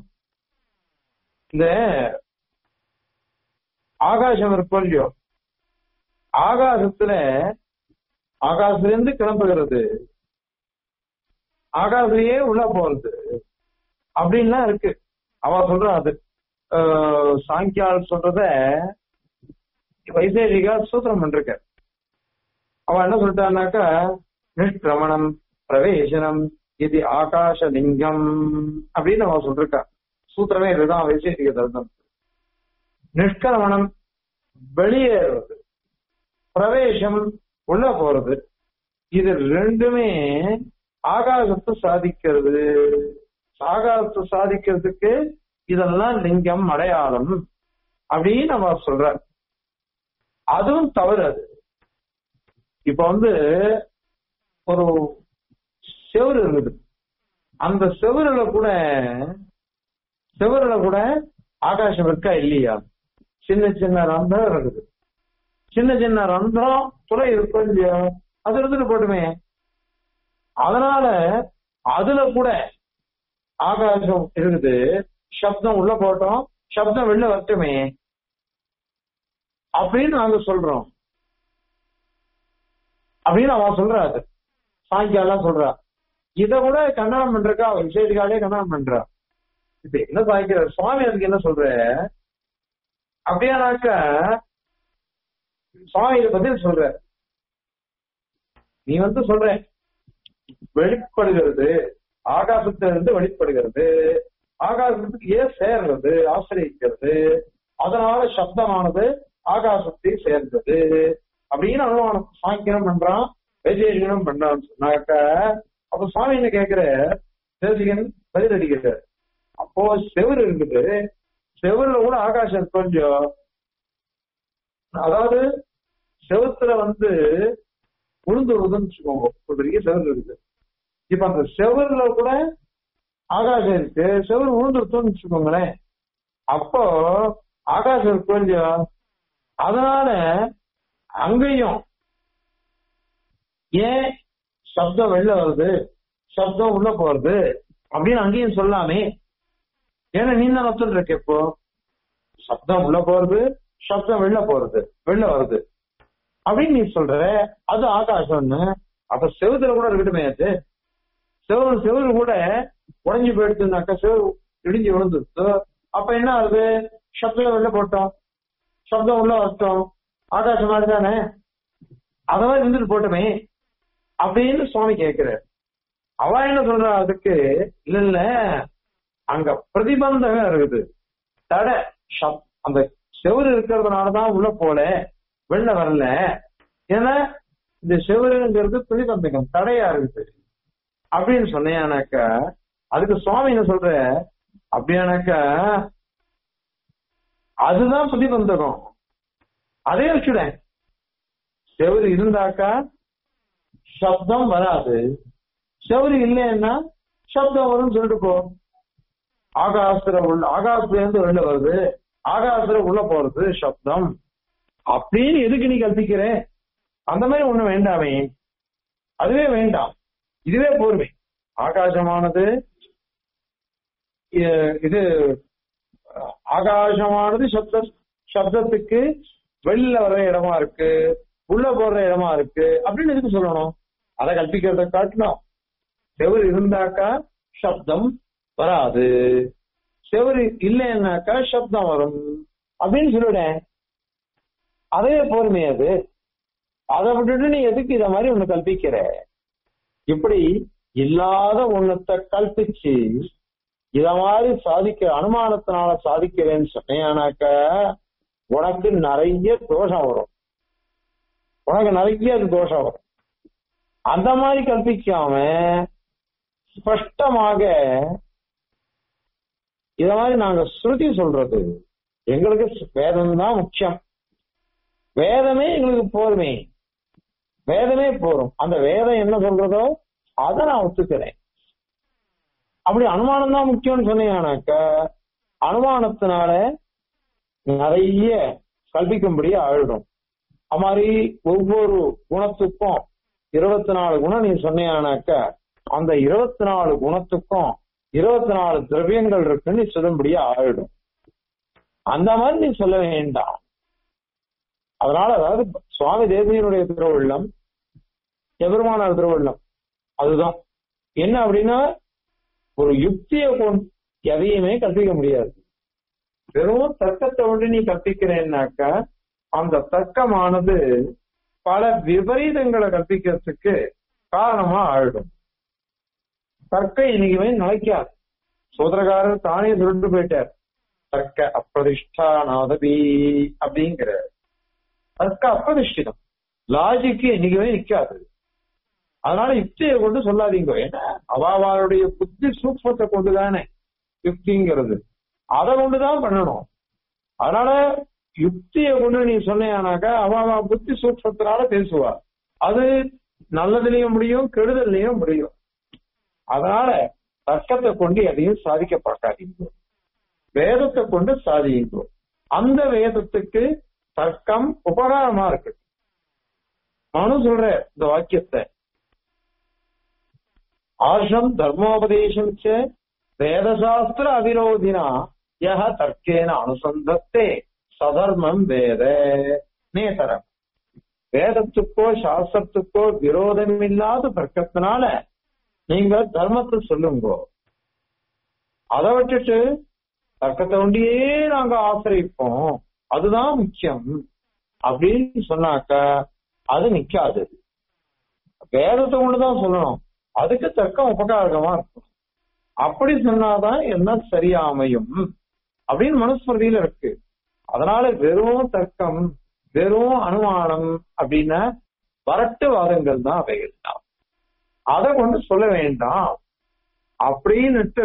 இந்த ஆகாசம் இருக்கும் இல்லையோ ஆகாசத்துல ஆகாசத்திலிருந்து கிளம்புகிறது ஆகாசத்திலேயே உள்ள போறது அப்படின்லாம் இருக்கு அவ சொல்றா அது ஆஹ் சாங்கியால் சொல்றத வைசேஷிகா சூத்திரம் பண்ருக்க அவ என்ன சொல்லிட்டான்னாக்கா நிஷ்கிரமணம் பிரவேசனம் இது ஆகாஷ லிங்கம் அப்படின்னு அவ சொல்லிருக்கா சூத்திரமே இதுதான் வைசேஷிக தர்மம் நிஷ்கிரமணம் வெளியேறது பிரவேசம் உள்ள போறது இது ரெண்டுமே ஆகாசத்தை சாதிக்கிறது ஆகாசத்தை சாதிக்கிறதுக்கு இதெல்லாம் லிங்கம் அடையாளம் அப்படின்னு நம்ம சொல்ற அதுவும் தவறு அது இப்ப வந்து ஒரு செவுரு இருக்குது அந்த செவுருல கூட செவுருல கூட ஆகாசம் இருக்கா இல்லையா சின்ன சின்ன ரந்தம் இருக்குது சின்ன சின்ன ரந்தம் துளை இருக்கும் இல்லையா அது இருந்துட்டு போட்டுமே அதனால அதுல கூட ஆகாசம் இருக்குது சப்தம் உள்ள போட்டோம் சப்தம் வெளில வரட்டுமே அப்படின்னு நாங்க சொல்றோம் அப்படின்னு அவன் சொல்றா அது சாயங்காலம் சொல்றா இத கூட கண்டனம் பண்றக்கா அவன் விசேஷிகாலே கண்டனம் பண்றா இப்ப என்ன சாய்க்கிறார் சுவாமி அதுக்கு என்ன சொல்ற அப்படியானாக்க சுவாமி இதை பதில் சொல்ற நீ வந்து சொல்ற வெளிப்படுகிறது ஆகாசத்திலிருந்து வெளிப்படுகிறது ஆகாசத்துக்கு ஏன் சேர்றது ஆசிரியக்கிறது அதனால சப்தமானது ஆகாசத்தை சேர்ந்தது அப்படின்னு அனுமானம் சாங்கியம் பண்றான் வைஜேஷிகனும் பண்றான்னு சொன்னாக்க அப்ப சுவாமி என்ன கேக்குற தேசிகன் பதில் அடிக்கிறார் அப்போ செவுரு இருக்குது செவுருல கூட ஆகாசம் கொஞ்சம் அதாவது செவுத்துல வந்து உளுந்து விடுதுன்னு வச்சுக்கோங்க ஒரு பெரிய செவுரு இருக்குது இப்ப அந்த செவருல கூட ஆகாசம் இருக்கு செவரு விழுந்துருத்தோம்னு வச்சுக்கோங்களேன் அப்போ ஆகாசம் இருக்கு கொஞ்சம் அதனால அங்கேயும் ஏன் சப்தம் வெளில வருது சப்தம் உள்ள போறது அப்படின்னு அங்கேயும் சொல்லாமே ஏன்னா நீ தான் ஒத்துட்டு இருக்க இப்போ சப்தம் உள்ள போறது சப்தம் வெளில போறது வெளில வருது அப்படின்னு நீ சொல்ற அது ஆகாசம்னு அப்ப செவுத்துல கூட இருக்கட்டுமே அது செவரு செவரு கூட உடஞ்சி போயிடுச்சுனாக்கா செவரு இடிஞ்சு விழுந்துருச்சு அப்ப என்ன ஆகுது சப்தம் வெளில போட்டோம் சப்தம் உள்ள வரட்டும் ஆகாசம் மாதிரி தானே அதெல்லாம் இருந்துட்டு போட்டோமே அப்படின்னு சுவாமி கேட்கிறார் அவ என்ன சொல்றா அதுக்கு இல்ல இல்ல அங்க பிரதிபந்தகம் இருக்குது தடை சப் அந்த செவரு இருக்கிறதுனாலதான் உள்ள போல வெளில வரல ஏன்னா இந்த செவருங்கிறது பிரதிபந்தகம் தடையா இருக்குது அப்படின்னு சொன்னேனாக்கா அதுக்கு சுவாமி என்ன சொல்ற அப்படியானாக்கா அதுதான் பிரதிபந்தகம் அதே வச்சுடேன் செவரு இருந்தாக்கா சப்தம் வராது செவரு இல்லைன்னா சப்தம் வரும்னு சொல்லிட்டு போ ஆகாசத்துல உள்ள ஆகாசத்துல இருந்து வெளில வருது ஆகாசத்துல உள்ள போறது சப்தம் அப்படின்னு எதுக்கு நீ கல்பிக்கிற அந்த மாதிரி ஒண்ணு வேண்டாமே அதுவே வேண்டாம் இதுவே போர்வை ஆகாசமானது இது ஆகாசமானது சப்த சப்தத்துக்கு வெளில வர்ற இடமா இருக்கு உள்ள போடுற இடமா இருக்கு அப்படின்னு எதுக்கு சொல்லணும் அதை கல்பிக்கிறத காட்டணும் செவரு இருந்தாக்கா சப்தம் வராது செவரு இல்லைன்னாக்கா சப்தம் வரும் அப்படின்னு சொல்லிவிடேன் அதே போருமே அது அதை விட்டுட்டு நீ எதுக்கு இத மாதிரி ஒண்ணு கல்பிக்கிற இப்படி இல்லாத ஒண்ணத்தை கல்பிச்சு இத மாதிரி சாதிக்க அனுமானத்தினால சாதிக்கிறேன்னு சொன்னேனாக்க உனக்கு நிறைய தோஷம் வரும் உனக்கு நிறைய அது தோஷம் வரும் அந்த மாதிரி கல்பிக்காம ஸ்பஷ்டமாக இத மாதிரி நாங்க ஸ்ருதி சொல்றது எங்களுக்கு வேதம் தான் முக்கியம் வேதமே எங்களுக்கு போருமே வேதமே போரும் அந்த வேதம் என்ன சொல்றதோ அதை நான் ஒத்துக்கிறேன் அப்படி அனுமானம் தான் முக்கியம்னு சொன்னீங்கன்னாக்க அனுமானத்தினால நிறைய கல்பிக்கும்படி ஆயிடும் அது மாதிரி ஒவ்வொரு குணத்துக்கும் இருபத்தி நாலு குணம் நீ சொன்னீங்கன்னாக்க அந்த இருபத்தி நாலு குணத்துக்கும் இருபத்தி நாலு திரவியங்கள் இருக்குன்னு சொல்லும்படியா ஆயிடும் அந்த மாதிரி நீ சொல்ல வேண்டாம் அதனால அதாவது சுவாமி தேசியனுடைய திருவள்ளம் எபெருமானார் திருவள்ளம் அதுதான் என்ன அப்படின்னா ஒரு யுக்தியை கொண்டு எதையுமே கற்பிக்க முடியாது வெறும் தர்க்கத்தை கொண்டு நீ கற்பிக்கிறேன்னாக்க அந்த தர்க்கமானது பல விபரீதங்களை கற்பிக்கிறதுக்கு காரணமா ஆயிடும் தர்க்கம் இன்னைக்குமே நிலைக்காது சோதரகாரர் தானே சொல்லிட்டு போயிட்டார் தர்க்க அப்பிரதிஷ்டானாதபி அப்படிங்கிற தர்க்க அப்பிரதிஷ்டிதம் லாஜிக்கு என்னைக்குமே நிக்காது அதனால யுக்தியை கொண்டு சொல்லாதீங்க ஏன்னா அவாவாளுடைய புத்தி சூக்மத்தை கொண்டுதானே யுக்திங்கிறது அதை கொண்டுதான் பண்ணணும் அதனால யுக்தியை கொண்டு நீ சொன்னேனாக்கா அவ புத்தி சூக்மத்தினால பேசுவா அது நல்லதுலயும் முடியும் கெடுதல்லையும் முடியும் அதனால தர்க்கத்தை கொண்டு எதையும் சாதிக்க பார்க்காதீங்க வேதத்தை கொண்டு சாதியுங்க அந்த வேதத்துக்கு தர்க்கம் உபகாரமா இருக்கு நானும் சொல்றேன் இந்த வாக்கியத்தை ஆஷம் தர்மோபதேசம் ச வேதசாஸ்திர அவிரோதினா யஹ தர்க்கேன அனுசந்தத்தே சதர்மம் வேத நேதரம் வேதத்துக்கோ சாஸ்திரத்துக்கோ விரோதம் இல்லாத தர்க்கத்தினால நீங்க தர்மத்தை சொல்லுங்கோ அதை விட்டுட்டு தர்க்கத்தை ஒண்டியே நாங்க ஆசிரிப்போம் அதுதான் முக்கியம் அப்படின்னு சொன்னாக்க அது நிக்காது வேதத்தை கொண்டுதான் சொல்லணும் அதுக்கு தர்க்கம் உபகாரகமா இருக்கும் அப்படி சொன்னாதான் என்ன சரியா அமையும் அப்படின்னு மனுஸ்மிருதியில இருக்கு அதனால வெறும் தர்க்கம் வெறும் அனுமானம் அப்படின்னா வரட்டு வாதங்கள் தான் அவைகள் தான் அதை கொண்டு சொல்ல வேண்டாம் அப்படின்னுட்டு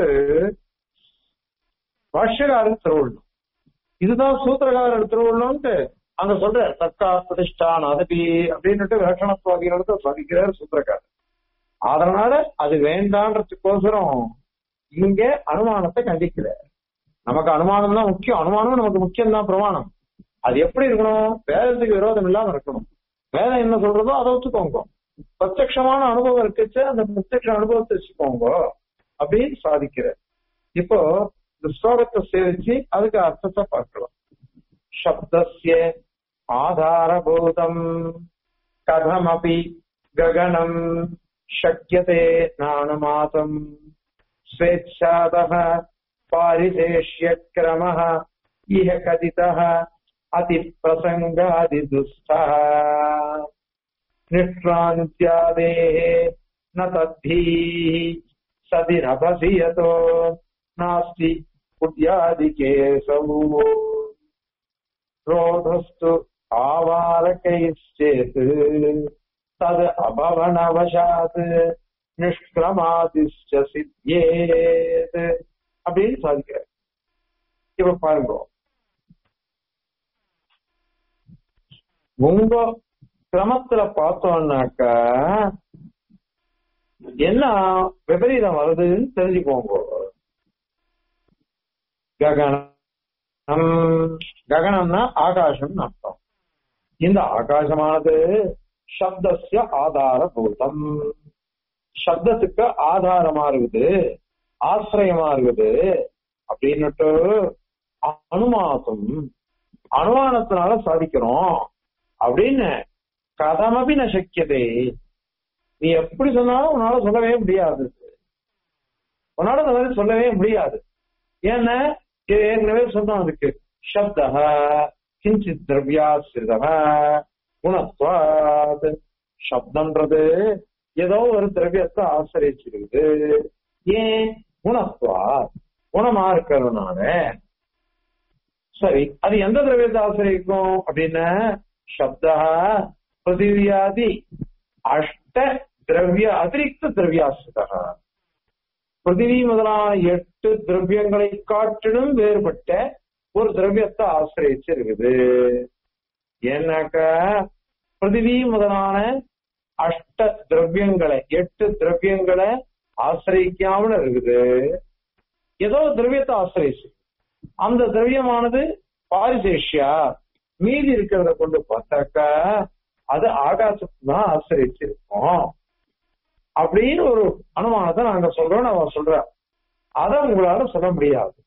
பாஷ்யகாரன் திருவள்ளும் இதுதான் சூத்திரகாரர் திருவள்ளும்ட்டு அங்க சொல்ற தர்க்கா பிரதிஷ்டான் அதபி அப்படின்னுட்டு விலட்சணத்துவாதிகளுக்கு சாதிக்கிறார் சூத்திரகாரர் அதனால அது வேண்டான்றதுக்கோசரம் இங்க அனுமானத்தை கண்டிக்கல நமக்கு அனுமானம் தான் முக்கியம் அனுமானம் நமக்கு முக்கியம் தான் பிரமாணம் அது எப்படி இருக்கணும் வேதத்துக்கு விரோதம் இல்லாம இருக்கணும் வேதம் என்ன சொல்றதோ அதை ஒத்துக்கோங்க பிரத்யமான அனுபவம் இருக்குச்சு அந்த பிரத்யக்ஷ அனுபவத்தை வச்சுக்கோங்க அப்படின்னு சாதிக்கிற இப்போ இந்த ஸ்லோகத்தை சேவிச்சு அதுக்கு அர்த்தத்தை பார்க்கலாம் சப்தஸ்ய ஆதாரபூதம் கதமபி ககனம் शक्यते नानुमातम् स्वेच्छातः पारिशेष्यक्रमः इह कथितः अतिप्रसङ्गादिदुःस्थः निष्क्रान्त्यादेः न तद्भिः सदि नभसि यतो नास्ति कुट्यादिकेशौ रोधस्तु आवारकैश्चेत् तद् அபவனவசாத் நிஷ்கிரமாதிஷ்ட சித்தியேத் அப்படின்னு சாதிக்கிறார் இப்ப பாருங்க உங்க கிரமத்துல பார்த்தோம்னாக்க என்ன விபரீதம் வருதுன்னு தெரிஞ்சுக்கோங்க ககனம் ககனம்னா ஆகாசம் அர்த்தம் இந்த ஆகாசமானது சப்தஸ்ய ஆதாரபூதம் சப்தத்துக்கு ஆதாரமா இருக்குது ஆசிரியமா இருக்குது அப்படின்னுட்டு அனுமாசம் அனுமானத்தினால சாதிக்கிறோம் அப்படின்னு கதமபி ந சக்கியதே நீ எப்படி சொன்னாலும் உன்னால சொல்லவே முடியாது உன்னால அந்த மாதிரி சொல்லவே முடியாது ஏன்னா இது ஏற்கனவே சொன்னோம் அதுக்கு சப்த கிஞ்சித் திரவியாசிரித குணத்வாத் சப்தம்ன்றது ஏதோ ஒரு திரவியத்தை ஆசிரியிருக்குது ஏன் குணத்வா குணமா இருக்கிறதுனால சரி அது எந்த திரவியத்தை ஆசிரியிக்கும் அப்படின்னா சப்த பிருத்திவியாதி அஷ்ட திரவிய அதிரிக்த திரவியாசிரிதா பிருத்திவி முதலான எட்டு திரவியங்களை காட்டிலும் வேறுபட்ட ஒரு திரவியத்தை ஆசிரியச்சு இருக்குது ஏன்னாக்க பிருத்திவி முதலான அஷ்ட திரவியங்களை எட்டு திரவியங்களை ஆசிரியிக்காமல் இருக்குது ஏதோ திரவியத்தை ஆசிரியிச்சு அந்த திரவியமானது பாரிசேஷியா மீதி இருக்கிறத கொண்டு பார்த்தாக்கா அது ஆகாசத்தை தான் ஆசிரியிச்சிருக்கோம் அப்படின்னு ஒரு அனுமானத்தை நாங்க சொல்றோம் அவன் சொல்ற அதை உங்களால சொல்ல முடியாது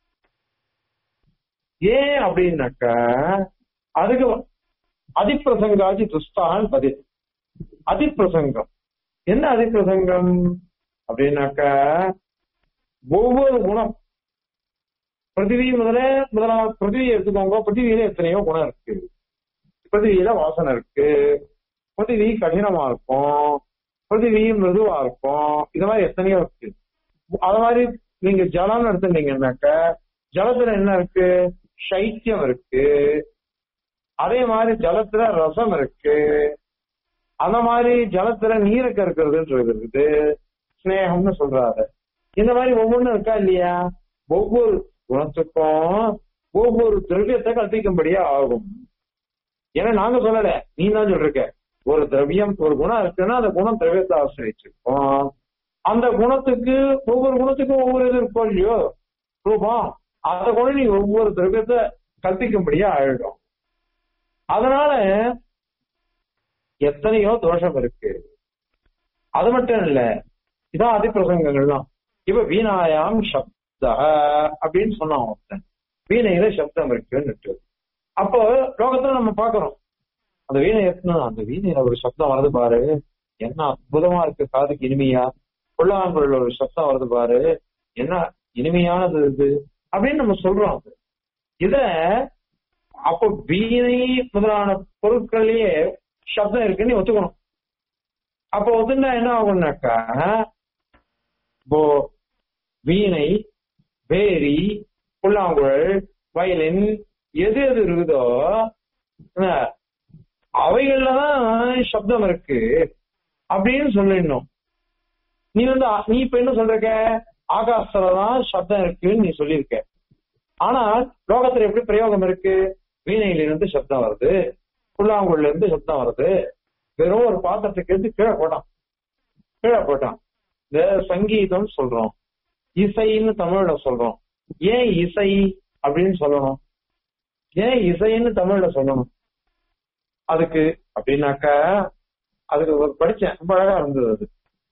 ஏன் அப்படின்னாக்கா அதுக்கு அதிப்பிரசங்காதி துஸ்தான் பதில் அதிப்பிரசங்கம் என்ன அதிப்பிரசங்கம் அப்படின்னாக்கா ஒவ்வொரு குணம் பிருத்திவி முதல்ல முதலாவது பிருத்திவியை எடுத்துக்கோங்க பிருத்திவியில எத்தனையோ குணம் இருக்கு பிருத்திவியில வாசனை இருக்கு பிருத்திவி கடினமா இருக்கும் பிருத்திவி மிருதுவா இருக்கும் இது மாதிரி எத்தனையோ இருக்கு அது மாதிரி நீங்க ஜலம் எடுத்துட்டீங்கன்னாக்க ஜலத்துல என்ன இருக்கு சைத்தியம் இருக்கு அதே மாதிரி ஜலத்துல ரசம் இருக்கு அந்த மாதிரி ஜலத்துல நீரை கற்கிறதுன்றது இருக்குது ஸ்னேகம்னு சொல்றாரு இந்த மாதிரி ஒவ்வொன்றும் இருக்கா இல்லையா ஒவ்வொரு குணத்துக்கும் ஒவ்வொரு திரவியத்தை கற்பிக்கும்படியா ஆகும் ஏன்னா நாங்க சொல்லல நீ தான் சொல்றிருக்க ஒரு திரவியம் ஒரு குணம் இருக்குன்னா அந்த குணம் திரவியத்தை ஆசிரியச்சிருக்கோம் அந்த குணத்துக்கு ஒவ்வொரு குணத்துக்கும் ஒவ்வொரு இது இருக்கும் இல்லையோ ரூபம் அந்த குணம் நீ ஒவ்வொரு திரவியத்தை கற்பிக்கும்படியா ஆயிடும் அதனால எத்தனையோ தோஷம் இருக்கு அது மட்டும் இல்ல இதான் அதிப்பிரசங்கங்கள் தான் இப்ப வீணாயாம் சப்த அப்படின்னு சொன்னான் ஒருத்தன் வீணையில சப்தம் இருக்குன்னு அப்போ லோகத்துல நம்ம பாக்குறோம் அந்த வீணை எத்தனை அந்த வீணையில ஒரு சப்தம் வருது பாரு என்ன அற்புதமா இருக்கு காதுக்கு இனிமையா புல்லாங்குழல் ஒரு சப்தம் வருது பாரு என்ன இனிமையானது இது அப்படின்னு நம்ம சொல்றோம் அது இத அப்போ வீணை முதலான பொருட்கள்லயே சப்தம் இருக்குன்னு ஒத்துக்கணும் அப்போ ஒத்துனா என்ன ஆகும்னாக்கா இப்போ வீணை வேரி புல்லாங்குழல் வயலின் எது எது இருக்குதோ அவைகள்ல தான் சப்தம் இருக்கு அப்படின்னு சொல்லிடணும் நீ வந்து நீ இப்ப என்ன சொல்றக்க ஆகாசத்துலதான் சப்தம் இருக்குன்னு நீ சொல்லியிருக்க ஆனா லோகத்துல எப்படி பிரயோகம் இருக்கு வீணையில இருந்து சப்தம் வருது புல்லாங்குழல இருந்து சப்தம் வருது வெறும் ஒரு பாத்திரத்துக்கு எடுத்து கீழே போட்டான் கீழே போட்டான் இந்த சங்கீதம் சொல்றோம் இசைன்னு தமிழ்ல சொல்றோம் ஏன் இசை அப்படின்னு சொல்லணும் ஏன் இசைன்னு தமிழ்ல சொல்லணும் அதுக்கு அப்படின்னாக்கா அதுக்கு ஒரு படிச்சேன் ரொம்ப அழகா இருந்தது அது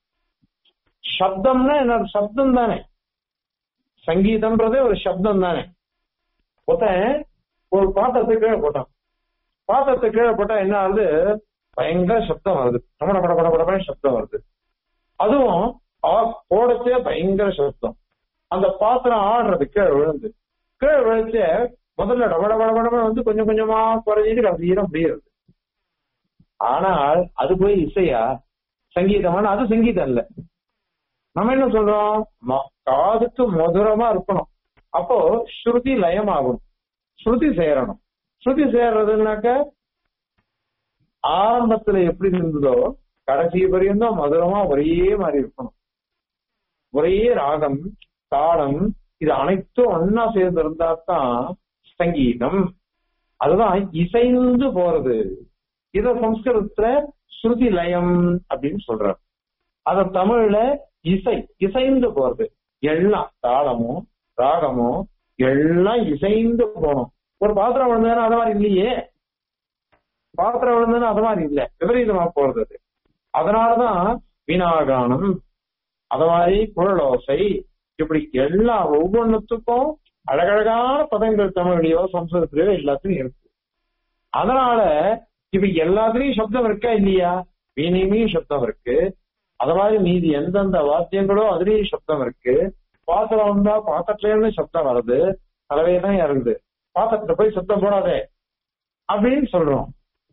சப்தம்னா என்ன சப்தம் தானே சங்கீதம்ன்றதே ஒரு சப்தம் தானே ஒருத்தன் ஒரு பாத்திரத்தை கீழே போட்டான் பாத்திரத்தை கீழே போட்டா என்ன ஆகுது பயங்கர சப்தம் வருது பட பட பட பட சப்தம் வருது அதுவும் போடச்சே பயங்கர சப்தம் அந்த பாத்திரம் ஆடுறது கீழே விழுந்து கீழே விழுச்ச முதல்ல டபட பட பட வந்து கொஞ்சம் கொஞ்சமா குறைஞ்சிட்டு கடைசியில முடியாது ஆனால் அது போய் இசையா சங்கீதமான அது சங்கீதம் இல்ல நம்ம என்ன சொல்றோம் காதுக்கு மதுரமா இருக்கணும் அப்போ ஸ்ருதி லயமாகணும் ஸ்ருதி சேரணும் ஸ்ருதி சேர்றதுனாக்க ஆரம்பத்துல எப்படி இருந்ததோ கடைசி வரையும் மதுரமா ஒரே மாதிரி இருக்கணும் ஒரே ராகம் தாளம் இது அனைத்தும் ஒன்னா சேர்ந்து இருந்தா தான் சங்கீதம் அதுதான் இசைந்து போறது இத சம்ஸ்கிருதத்துல ஸ்ருதி லயம் அப்படின்னு சொல்றாரு அத தமிழ்ல இசை இசைந்து போறது எல்லாம் தாளமும் ராகமும் எல்லாம் இசைந்து போகணும் ஒரு பாத்திரம் விழுந்ததுன்னா அது மாதிரி இல்லையே பாத்திரம் விழுந்ததுன்னா அது மாதிரி இல்ல விபரீதமா போறது அது அதனாலதான் வீணாகானம் அது மாதிரி குழலோசை இப்படி எல்லா ஒவ்வொன்றுத்துக்கும் அழகழகான பதங்கள் தமிழ்லயோ சம்ஸ்கிருதத்திலயோ எல்லாத்துலயும் இருக்கு அதனால இப்ப எல்லாத்துலயும் சப்தம் இருக்கா இல்லையா வீணையுமையும் சப்தம் இருக்கு அது மாதிரி மீதி எந்தெந்த வாத்தியங்களோ அதுலயும் சப்தம் இருக்கு பாத்திரம் வந்தா பாத்திரத்துல இருந்து சப்தம் வருது தலைவே தான் இறங்குது பாத்திரத்துல போய் சப்தம் போடாதே அப்படின்னு சொல்றோம்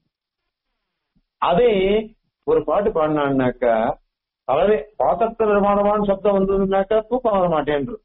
அதே ஒரு பாட்டு பாடினான்னாக்கா தலைவே பாத்திரத்துல நிர்மாணமான சப்தம் வந்ததுனாக்கா தூக்கம் வர மாட்டேன்றது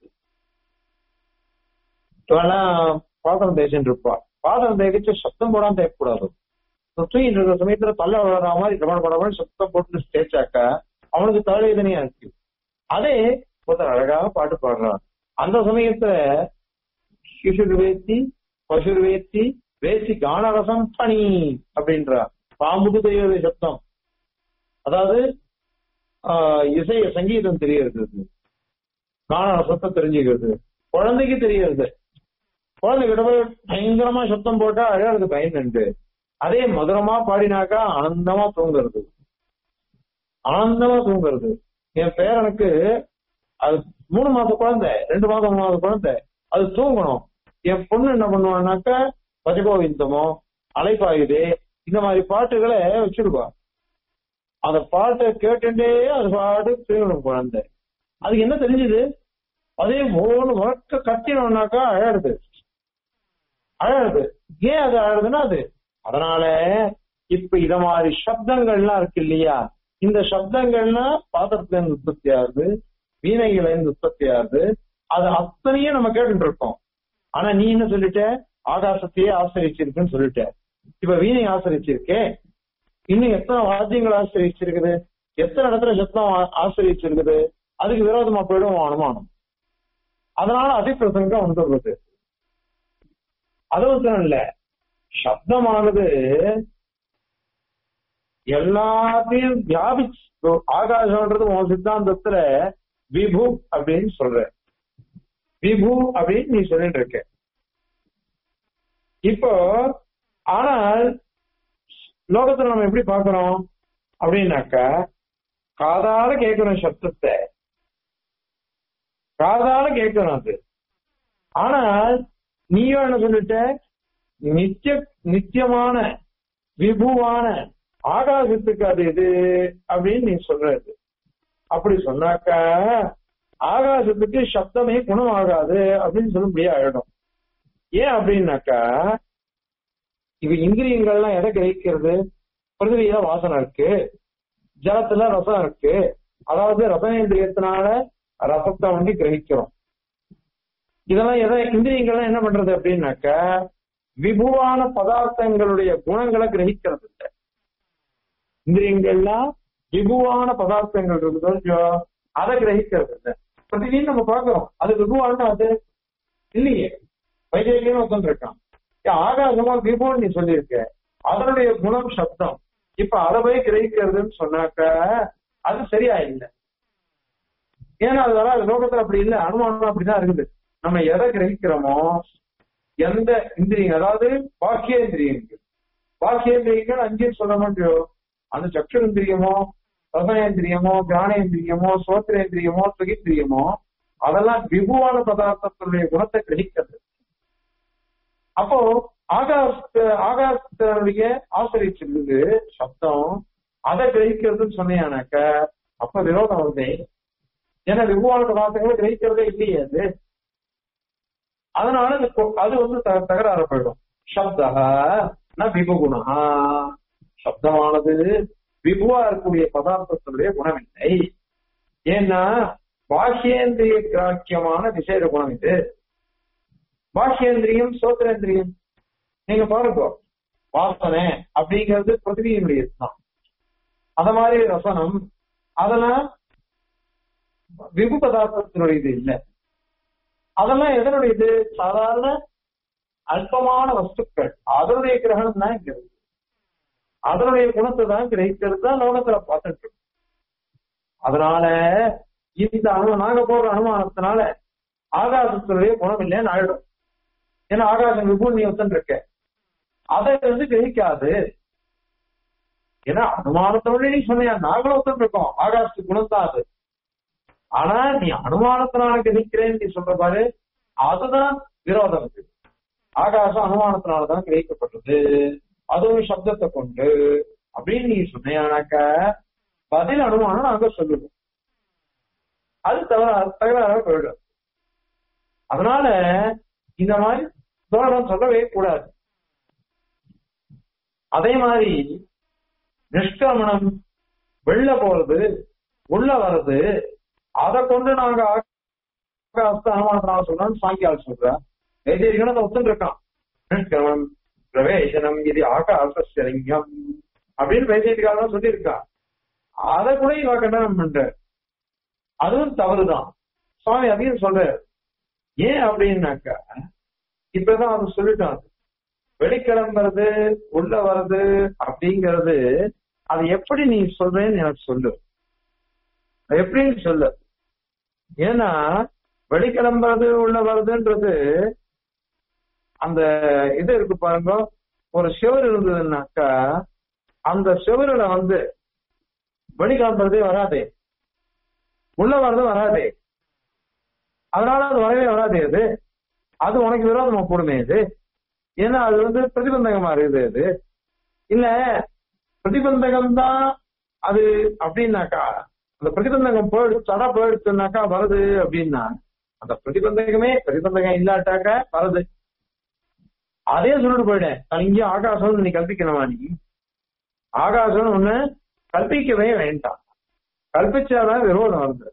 பாத்திரம் தேய்ச்சின்னு இருப்பா பாத்திரம் தேய்ச்சி சப்தம் போடாம தேய்க்கக்கூடாது தூங்கிட்டு இருக்கிற சமயத்துல தள்ள வளர மாதிரி டமான படமான சத்தம் போட்டு தேய்ச்சாக்க அவனுக்கு தலைவேதனையா இருக்கு அதே ஒருத்தர் அழகாக பாட்டு பாடுறான் அந்த சமயத்துல சிசுர் வேத்தி பசுர் வேத்தி வேசி கானரசம் பணி அப்படின்றா பாம்புக்கு தெரியாத சப்தம் அதாவது ஆஹ், இசை சங்கீதம் தெரியறது காண சத்தம் தெரிஞ்சுக்கிறது குழந்தைக்கு தெரியறது குழந்தைகிட்ட போய் பயங்கரமா சத்தம் போட்டா அழகிறது பயந்துண்டு அதே மதுரமா பாடினாக்கா ஆனந்தமா தூங்குறது ஆனந்தமா தூங்குறது என் பேரனுக்கு அது மூணு மாச குழந்தை ரெண்டு மாசம் மூணு மாச குழந்தை அது தூங்கணும் என் பொண்ணு என்ன பண்ணுவான்னாக்கா பஜகோவிந்தமோ அலைப்பாயுதே இந்த மாதிரி பாட்டுகளை வச்சிருப்பா அந்த பாட்டை கேட்டுட்டே அது பாட்டு தூங்கணும் குழந்தை அதுக்கு என்ன தெரிஞ்சது அதே மூணு முழக்க கட்டினோம்னாக்கா அழகுது அழகுது ஏன் அது அழகுதுன்னா அது அதனால இப்ப இத மாதிரி சப்தங்கள்லாம் இருக்கு இல்லையா இந்த சப்தங்கள்லாம் பாத்திரத்துல இருந்து உற்பத்தி ஆகுது வீணைகளை இருந்து உற்பத்தி ஆகுது அது அத்தனையும் நம்ம கேட்டுட்டு இருக்கோம் ஆனா நீ என்ன சொல்லிட்ட ஆகாசத்தையே ஆசிரிச்சிருக்குன்னு சொல்லிட்ட இப்ப வீணை ஆசிரிச்சிருக்கே இன்னும் எத்தனை வாத்தியங்கள் ஆசிரிச்சிருக்குது எத்தனை இடத்துல சத்தம் ஆ- ஆசிரிச்சிருக்குது அதுக்கு விரோதமா போயிடும் உன் அனுமானம் அதனால அதிப்பிரசங்கம் வந்துடுறது அது ஒன்றும் இல்ல சப்தமானது எல்லாத்தையும் வியாபிச்சு இப்போ ஆகாசம்ன்றது உன் சித்தாந்தத்துல விபு அப்படின்னு சொல்ற விபு அப்படின்னு நீ சொல்லிட்டு இருக்க இப்போ ஆனால் லோகத்துல நம்ம எப்படி பாக்குறோம் அப்படின்னாக்கா காதால கேட்கிறோம் சப்தத்தை காதால கேட்கிறோம் அது ஆனால் நீயும் என்ன சொல்லிட்ட நித்திய நித்தியமான விபுவான ஆகாசத்துக்கு அது இது அப்படின்னு நீ சொல்றது அப்படி சொன்னாக்கா ஆகாசத்துக்கு சப்தமே குணம் ஆகாது அப்படின்னு சொல்ல முடியாது ஆயிடும் ஏன் அப்படின்னாக்கா இப்ப இந்திரியங்கள்லாம் எதை கிரகிக்கிறது பிருத்திவியில வாசனை இருக்கு ஜலத்துல ரசம் இருக்கு அதாவது ரசனேந்திரியத்தினால ரசத்தை வந்து கிரகிக்கிறோம் இதெல்லாம் எதை இந்திரியங்கள்லாம் என்ன பண்றது அப்படின்னாக்கா விபுவான பதார்த்தங்களுடைய குணங்களை கிரகிக்கிறது இல்லை இந்திரியங்கள்லாம் விபுவான பதார்த்தங்கள் இருக்குதோ இல்லையோ அதை கிரகிக்கிறது இல்லை பிரதிதியும் நம்ம பார்க்கிறோம் அது விபுவான அது இல்லையே வைத்தியம் ஒருத்தன் இருக்கான் ஏன் ஆகாசமா விபுன்னு நீ சொல்லியிருக்க அதனுடைய குணம் சப்தம் இப்ப அதை போய் கிரகிக்கிறதுன்னு சொன்னாக்க அது சரியா இல்லை ஏன்னா அது வராது லோகத்துல அப்படி இல்லை அனுமானம் அப்படிதான் இருக்குது நம்ம எதை கிரகிக்கிறோமோ எந்த இந்திரியம் அதாவது பாக்கியேந்திரியங்கள் பாக்கியேந்திரியங்கள் அஞ்சு சொல்ல முடியும் அந்த சக்ஷுரேந்திரியமோ ரசனேந்திரியமோ கிரானேந்திரியமோ சோத்திரேந்திரியமோ சுகிந்திரியமோ அதெல்லாம் விபுவான பதார்த்தத்தினுடைய குணத்தை கிரகிக்கிறது அப்போ ஆகாச ஆகாசத்தினுடைய ஆசிரியச்சிருந்தது சப்தம் அதை கிரகிக்கிறதுன்னு சொன்னீங்கன்னாக்க அப்ப விரோதம் வருதே ஏன்னா விபுவான பதார்த்தங்களை கிரகிக்கிறதே இல்லையே அது அதனால அது கொ- அது வந்து த- தகராறு போயிடும் சப்தா ந விபுகுணா சப்தமானது விபுவா இருக்கக்கூடிய பதார்த்தத்தினுடைய குணம் இல்லை ஏன்னா பாஷ்யேந்திரிய கிராக்கியமான விசேட குணம் இது பாஷ்யேந்திரியம் சோத்திரேந்திரியம் நீங்க பாருங்க வாசனை அப்படிங்கிறது பிருத்திவியினுடைய தான் அத மாதிரி ரசனம் அதெல்லாம் விபு பதார்த்தத்தினுடைய இது இல்லை அதெல்லாம் எதனுடைய இது சாதாரண அல்பமான வஸ்துக்கள் அதனுடைய கிரகணம் தான் இங்க இருக்கு அதனுடைய குணத்தை தான் கிரகிக்கிறது தான் லோகத்துல பார்த்துட்டு இருக்கோம். அதனால இந்த அனு நாங்க போடுற அனுமானத்தினால ஆகாசத்தினுடைய குணம் இல்லைன்னு ஆயிடும் ஏன்னா ஆகாசம் விபூ நீ ஒத்தன் இருக்க அதை வந்து கிரகிக்காது ஏன்னா அனுமானத்தோட நீ சொன்னியா நாங்களும் ஒத்தன் இருக்கோம் ஆகாசத்துக்கு குணம் தான் அது ஆனா நீ அனுமானத்தினால கிரகிக்கிறேன்னு நீ சொல்ற பாரு அதுதான் விரோதம் இருக்கு ஆகாசம் அனுமானத்தினாலதான் கிரகிக்கப்பட்டது அதுவும் சப்தத்தை கொண்டு அப்படின்னு நீ சொன்னியானாக்க பதில் அனுமானம் நாங்க சொல்லுவோம் அது தவற தகராறாக போயிடும் அதனால இந்த மாதிரி தோழம் சொல்லவே கூடாது அதே மாதிரி நிஷ்கிரமணம் வெளில போறது உள்ள வர்றது அதை கொண்டு நாங்க ஆகாசத்தை அனுமானத்தினால சொல்றோம்னு சாங்கியால் சொல்ற வைத்தியர்களும் அதை ஒத்துன்னு இருக்கான் நிஷ்கிரமணம் பிரவேசனம் இது ஆகாசலிங்கம் அப்படின்னு வைத்தியக்காரன் சொல்லியிருக்கா அதை கூட இவ கண்டனம் பண்ற அதுவும் தவறுதான் சுவாமி அதையும் சொல்ற ஏன் அப்படின்னாக்கா இப்பதான் அது சொல்லிட்டான் வெளிக்கிளம்புறது உள்ள வர்றது அப்படிங்கிறது அது எப்படி நீ சொல்றேன்னு எனக்கு சொல்லு எப்படின்னு சொல்லு ஏன்னா வெளிக்கிளம்புறது உள்ள வருதுன்றது அந்த இது இருக்கு பாருங்க ஒரு செவர் இருந்ததுன்னாக்கா அந்த செவருல வந்து வெளிக்கிளம்புறதே வராதே உள்ள வர்றது வராதே அதனால அது வரவே வராதே அது அது உனக்கு விரோதமா போடுமே இது ஏன்னா அது வந்து பிரதிபந்தகமா இருக்குது அது இல்ல பிரதிபந்தகம் தான் அது அப்படின்னாக்கா அந்த பிரதிபந்தகம் போயிடுச்சு தடை போயிடுச்சுனாக்கா வருது அப்படின்னா அந்த பிரதிபந்தகமே பிரதிபந்தகம் இல்லாட்டாக்க வருது அதே சொல்லிட்டு போயிட்டேன் இங்கே ஆகாசம் நீ கல்பிக்கணுமா நீ ஆகாசம் ஒண்ணு கல்பிக்கவே வேண்டாம் கல்பிச்சாதான் விரோதம் வருது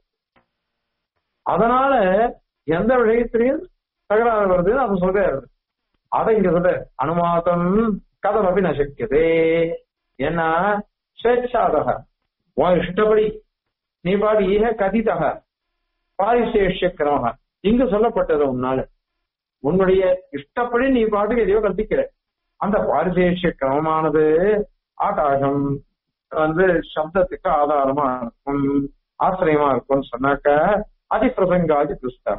அதனால எந்த விஷயத்திலையும் தகராறு வருதுன்னு அது சொல்றாரு அதை இங்க சொல்ற அனுமாதம் கதம் அப்படி நசக்கியதே ஏன்னா ஸ்வேச்சாதக உன் இஷ்டப்படி நீ பாடி ஈக கதிதக பாரிசேஷ கிரம இங்கு சொல்லப்பட்டது உன்னால உன்னுடைய இஷ்டப்படி நீ பாட்டுக்கு எதையோ கல்பிக்கிற அந்த பாரிசேஷ கிரமமானது ஆகாசம் வந்து சப்தத்துக்கு ஆதாரமா இருக்கும் ஆசிரியமா இருக்கும்னு சொன்னாக்க அதி பிரசங்காதி புஸ்தக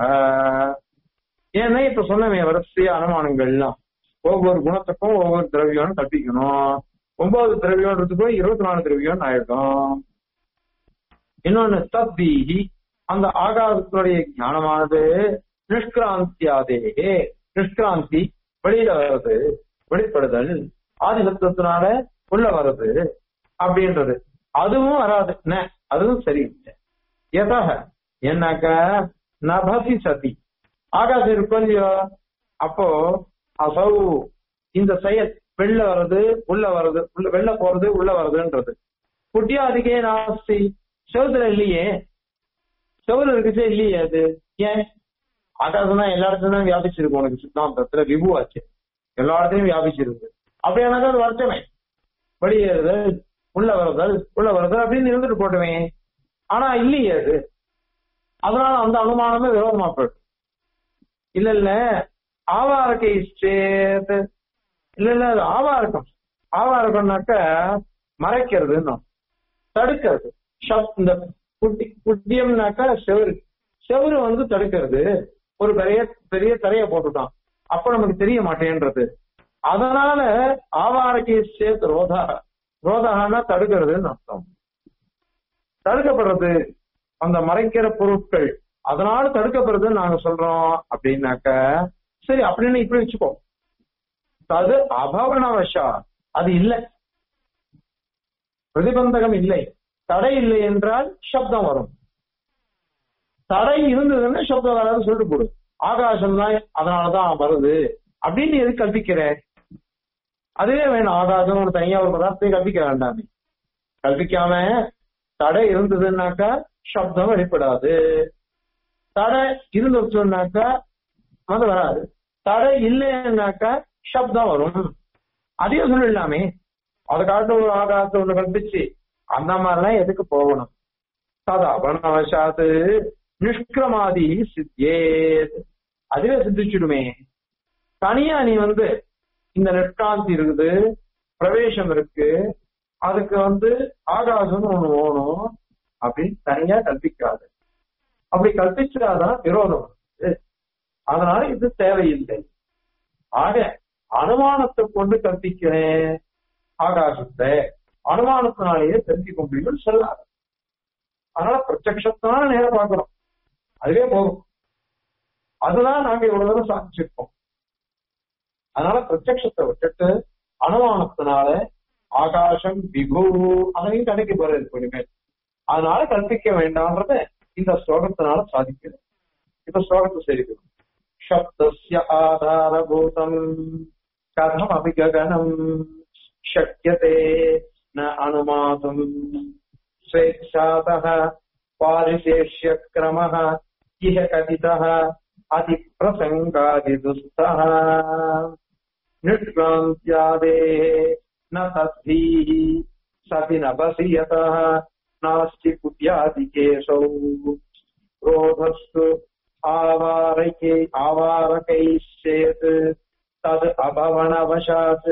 ஏன்னா இப்ப சொன்னமே வரிசைய அனுமானங்கள்லாம் ஒவ்வொரு குணத்துக்கும் ஒவ்வொரு திரவியம்னு கற்பிக்கணும் ஒன்பது திரவியம்ன்றதுக்கும் இருபத்தி நாலு திரவியம் ஆயிடும் இன்னொன்னு தத்தீகி அந்த ஆகாசத்தினுடைய ஞானமானது நிஷ்கிராந்தியாதேகே நிஷ்கிராந்தி வெளியில வர்றது வெளிப்படுதல் ஆதிசத்துவத்தினால உள்ள வர்றது அப்படின்றது அதுவும் வராது ந அதுவும் சரியில்லை எதாக என்னக்க நபசி சதி ஆகாசம் இருக்கும் இல்லையோ அப்போ அசௌ இந்த செயல் வெளில வர்றது உள்ள வர்றது உள்ள வெளில போறது உள்ள வர்றதுன்றது குட்டியா அதுக்கே நாஸ்தி செவத்துல இல்லையே செவல் இருக்குச்சே இல்லையே அது ஏன் ஆகாசம் தான் எல்லா இடத்துலயும் தான் வியாபிச்சிருக்கு உனக்கு சித்தாந்தத்துல விபுவாச்சு எல்லா இடத்துலயும் வியாபிச்சிருக்கு அப்படியானாக்கா அது வருத்தமே வெளியேறுதல் உள்ள வருதல் உள்ள வருதல் அப்படின்னு இருந்துட்டு போட்டுமே ஆனா இல்லையே அது அதனால அந்த அனுமானமே விரோதமா போயிடும் இல்ல இல்ல ஆவாரக்கை சேத் இல்ல இல்ல அது ஆவாரக்கம் ஆவாரக்கம்னாக்க மறைக்கிறதுன்னு தடுக்கிறது இந்த குட்டி குட்டியம்னாக்கா செவரு செவரு வந்து தடுக்கிறது ஒரு பெரிய பெரிய தரைய போட்டுட்டான் அப்ப நமக்கு தெரிய மாட்டேன்றது அதனால ஆவாரக்கை சேத் ரோதா ரோதகானா தடுக்கிறதுன்னு அர்த்தம் தடுக்கப்படுறது அந்த மறைக்கிற பொருட்கள் அதனால தடுக்கப்படுறதுன்னு நாங்க சொல்றோம் அப்படின்னாக்க சரி அப்படின்னு இப்படி வச்சுக்கோ அது அபவனவசா அது இல்லை பிரதிபந்தகம் இல்லை தடை இல்லை என்றால் சப்தம் வரும் தடை இருந்ததுன்னா சப்தம் வராது சொல்லிட்டு போடு ஆகாசம் தான் அதனாலதான் வருது அப்படின்னு எது கல்பிக்கிற அதுவே வேணும் ஆகாசம் ஒரு தனியா ஒரு பதார்த்தத்தை கல்பிக்க வேண்டாமே கல்பிக்காம தடை இருந்ததுன்னாக்கா சப்தம் வெளிப்படாது தடை இருந்துச்சுன்னாக்கா அது வராது தடை இல்லைன்னாக்கா சப்தம் வரும் அதையும் சொல்லிடலாமே அதை காட்டு ஒரு ஆகாசத்தை ஒண்ணு கல்பிச்சு அந்த மாதிரிலாம் எதுக்கு போகணும் சதா வனவசாத்து நிஷ்கிரமாதி சித்தியே அதுவே சித்திச்சுடுமே தனியா நீ வந்து இந்த நெற்காந்தி இருக்குது பிரவேசம் இருக்கு அதுக்கு வந்து ஆகாசம்னு ஒண்ணு ஓணும் அப்படின்னு தனியா கல்பிக்காது அப்படி கல்பிச்சாதான் விரோதம் வருது அதனால இது தேவையில்லை ஆக அனுமானத்தை கொண்டு கற்பிக்கிறேன் ஆகாசத்தை அனுமானத்தினாலேயே தெரிஞ்சுக்க முடியும்னு சொல்லாது அதனால பிரத்யக்ஷத்தினால நேரம் பார்க்கிறோம் அதுவே போதும் அதுதான் நாங்க இவ்வளவு தூரம் சாதிச்சிருக்கோம் அதனால பிரத்யக்ஷத்தை விட்டுட்டு அனுமானத்தினால ஆகாசம் விகு அதையும் கணக்கு போறது இனிமேல் அதனால கற்பிக்க வேண்டாம்ன்றத இந்த ஸ்லோகத்தினால சாதிக்கிறது இப்ப ஸ்லோகத்தை சரிக்கணும் சப்தஸ்ய ஆதாரபூதம் கதம் அபிககனம் शक्यते न अनुमातुम् स्वेच्छातः पारिशेष्यक्रमः इह कथितः अतिप्रसङ्गादिदुस्तः निष्क्रान्त्यादेः न तद्भिः सति न बसि यतः नास्ति कुट्यादिकेशौ क्रोधस्तु आवारके आवारकैश्चेत् तद् अभवनवशात्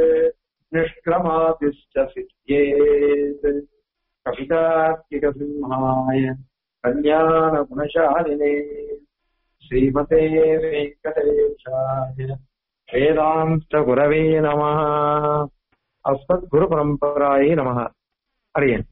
निष्क्रमादिश्च सिद्ध्येत् कवितार्किकसिंहाय கல்யாண குணசாலினே ஸ்ரீமதே வெங்கடேஷாய வேதாந்த குரவே நம அஸ்மத் குரு பரம்பராயே நம அரியன்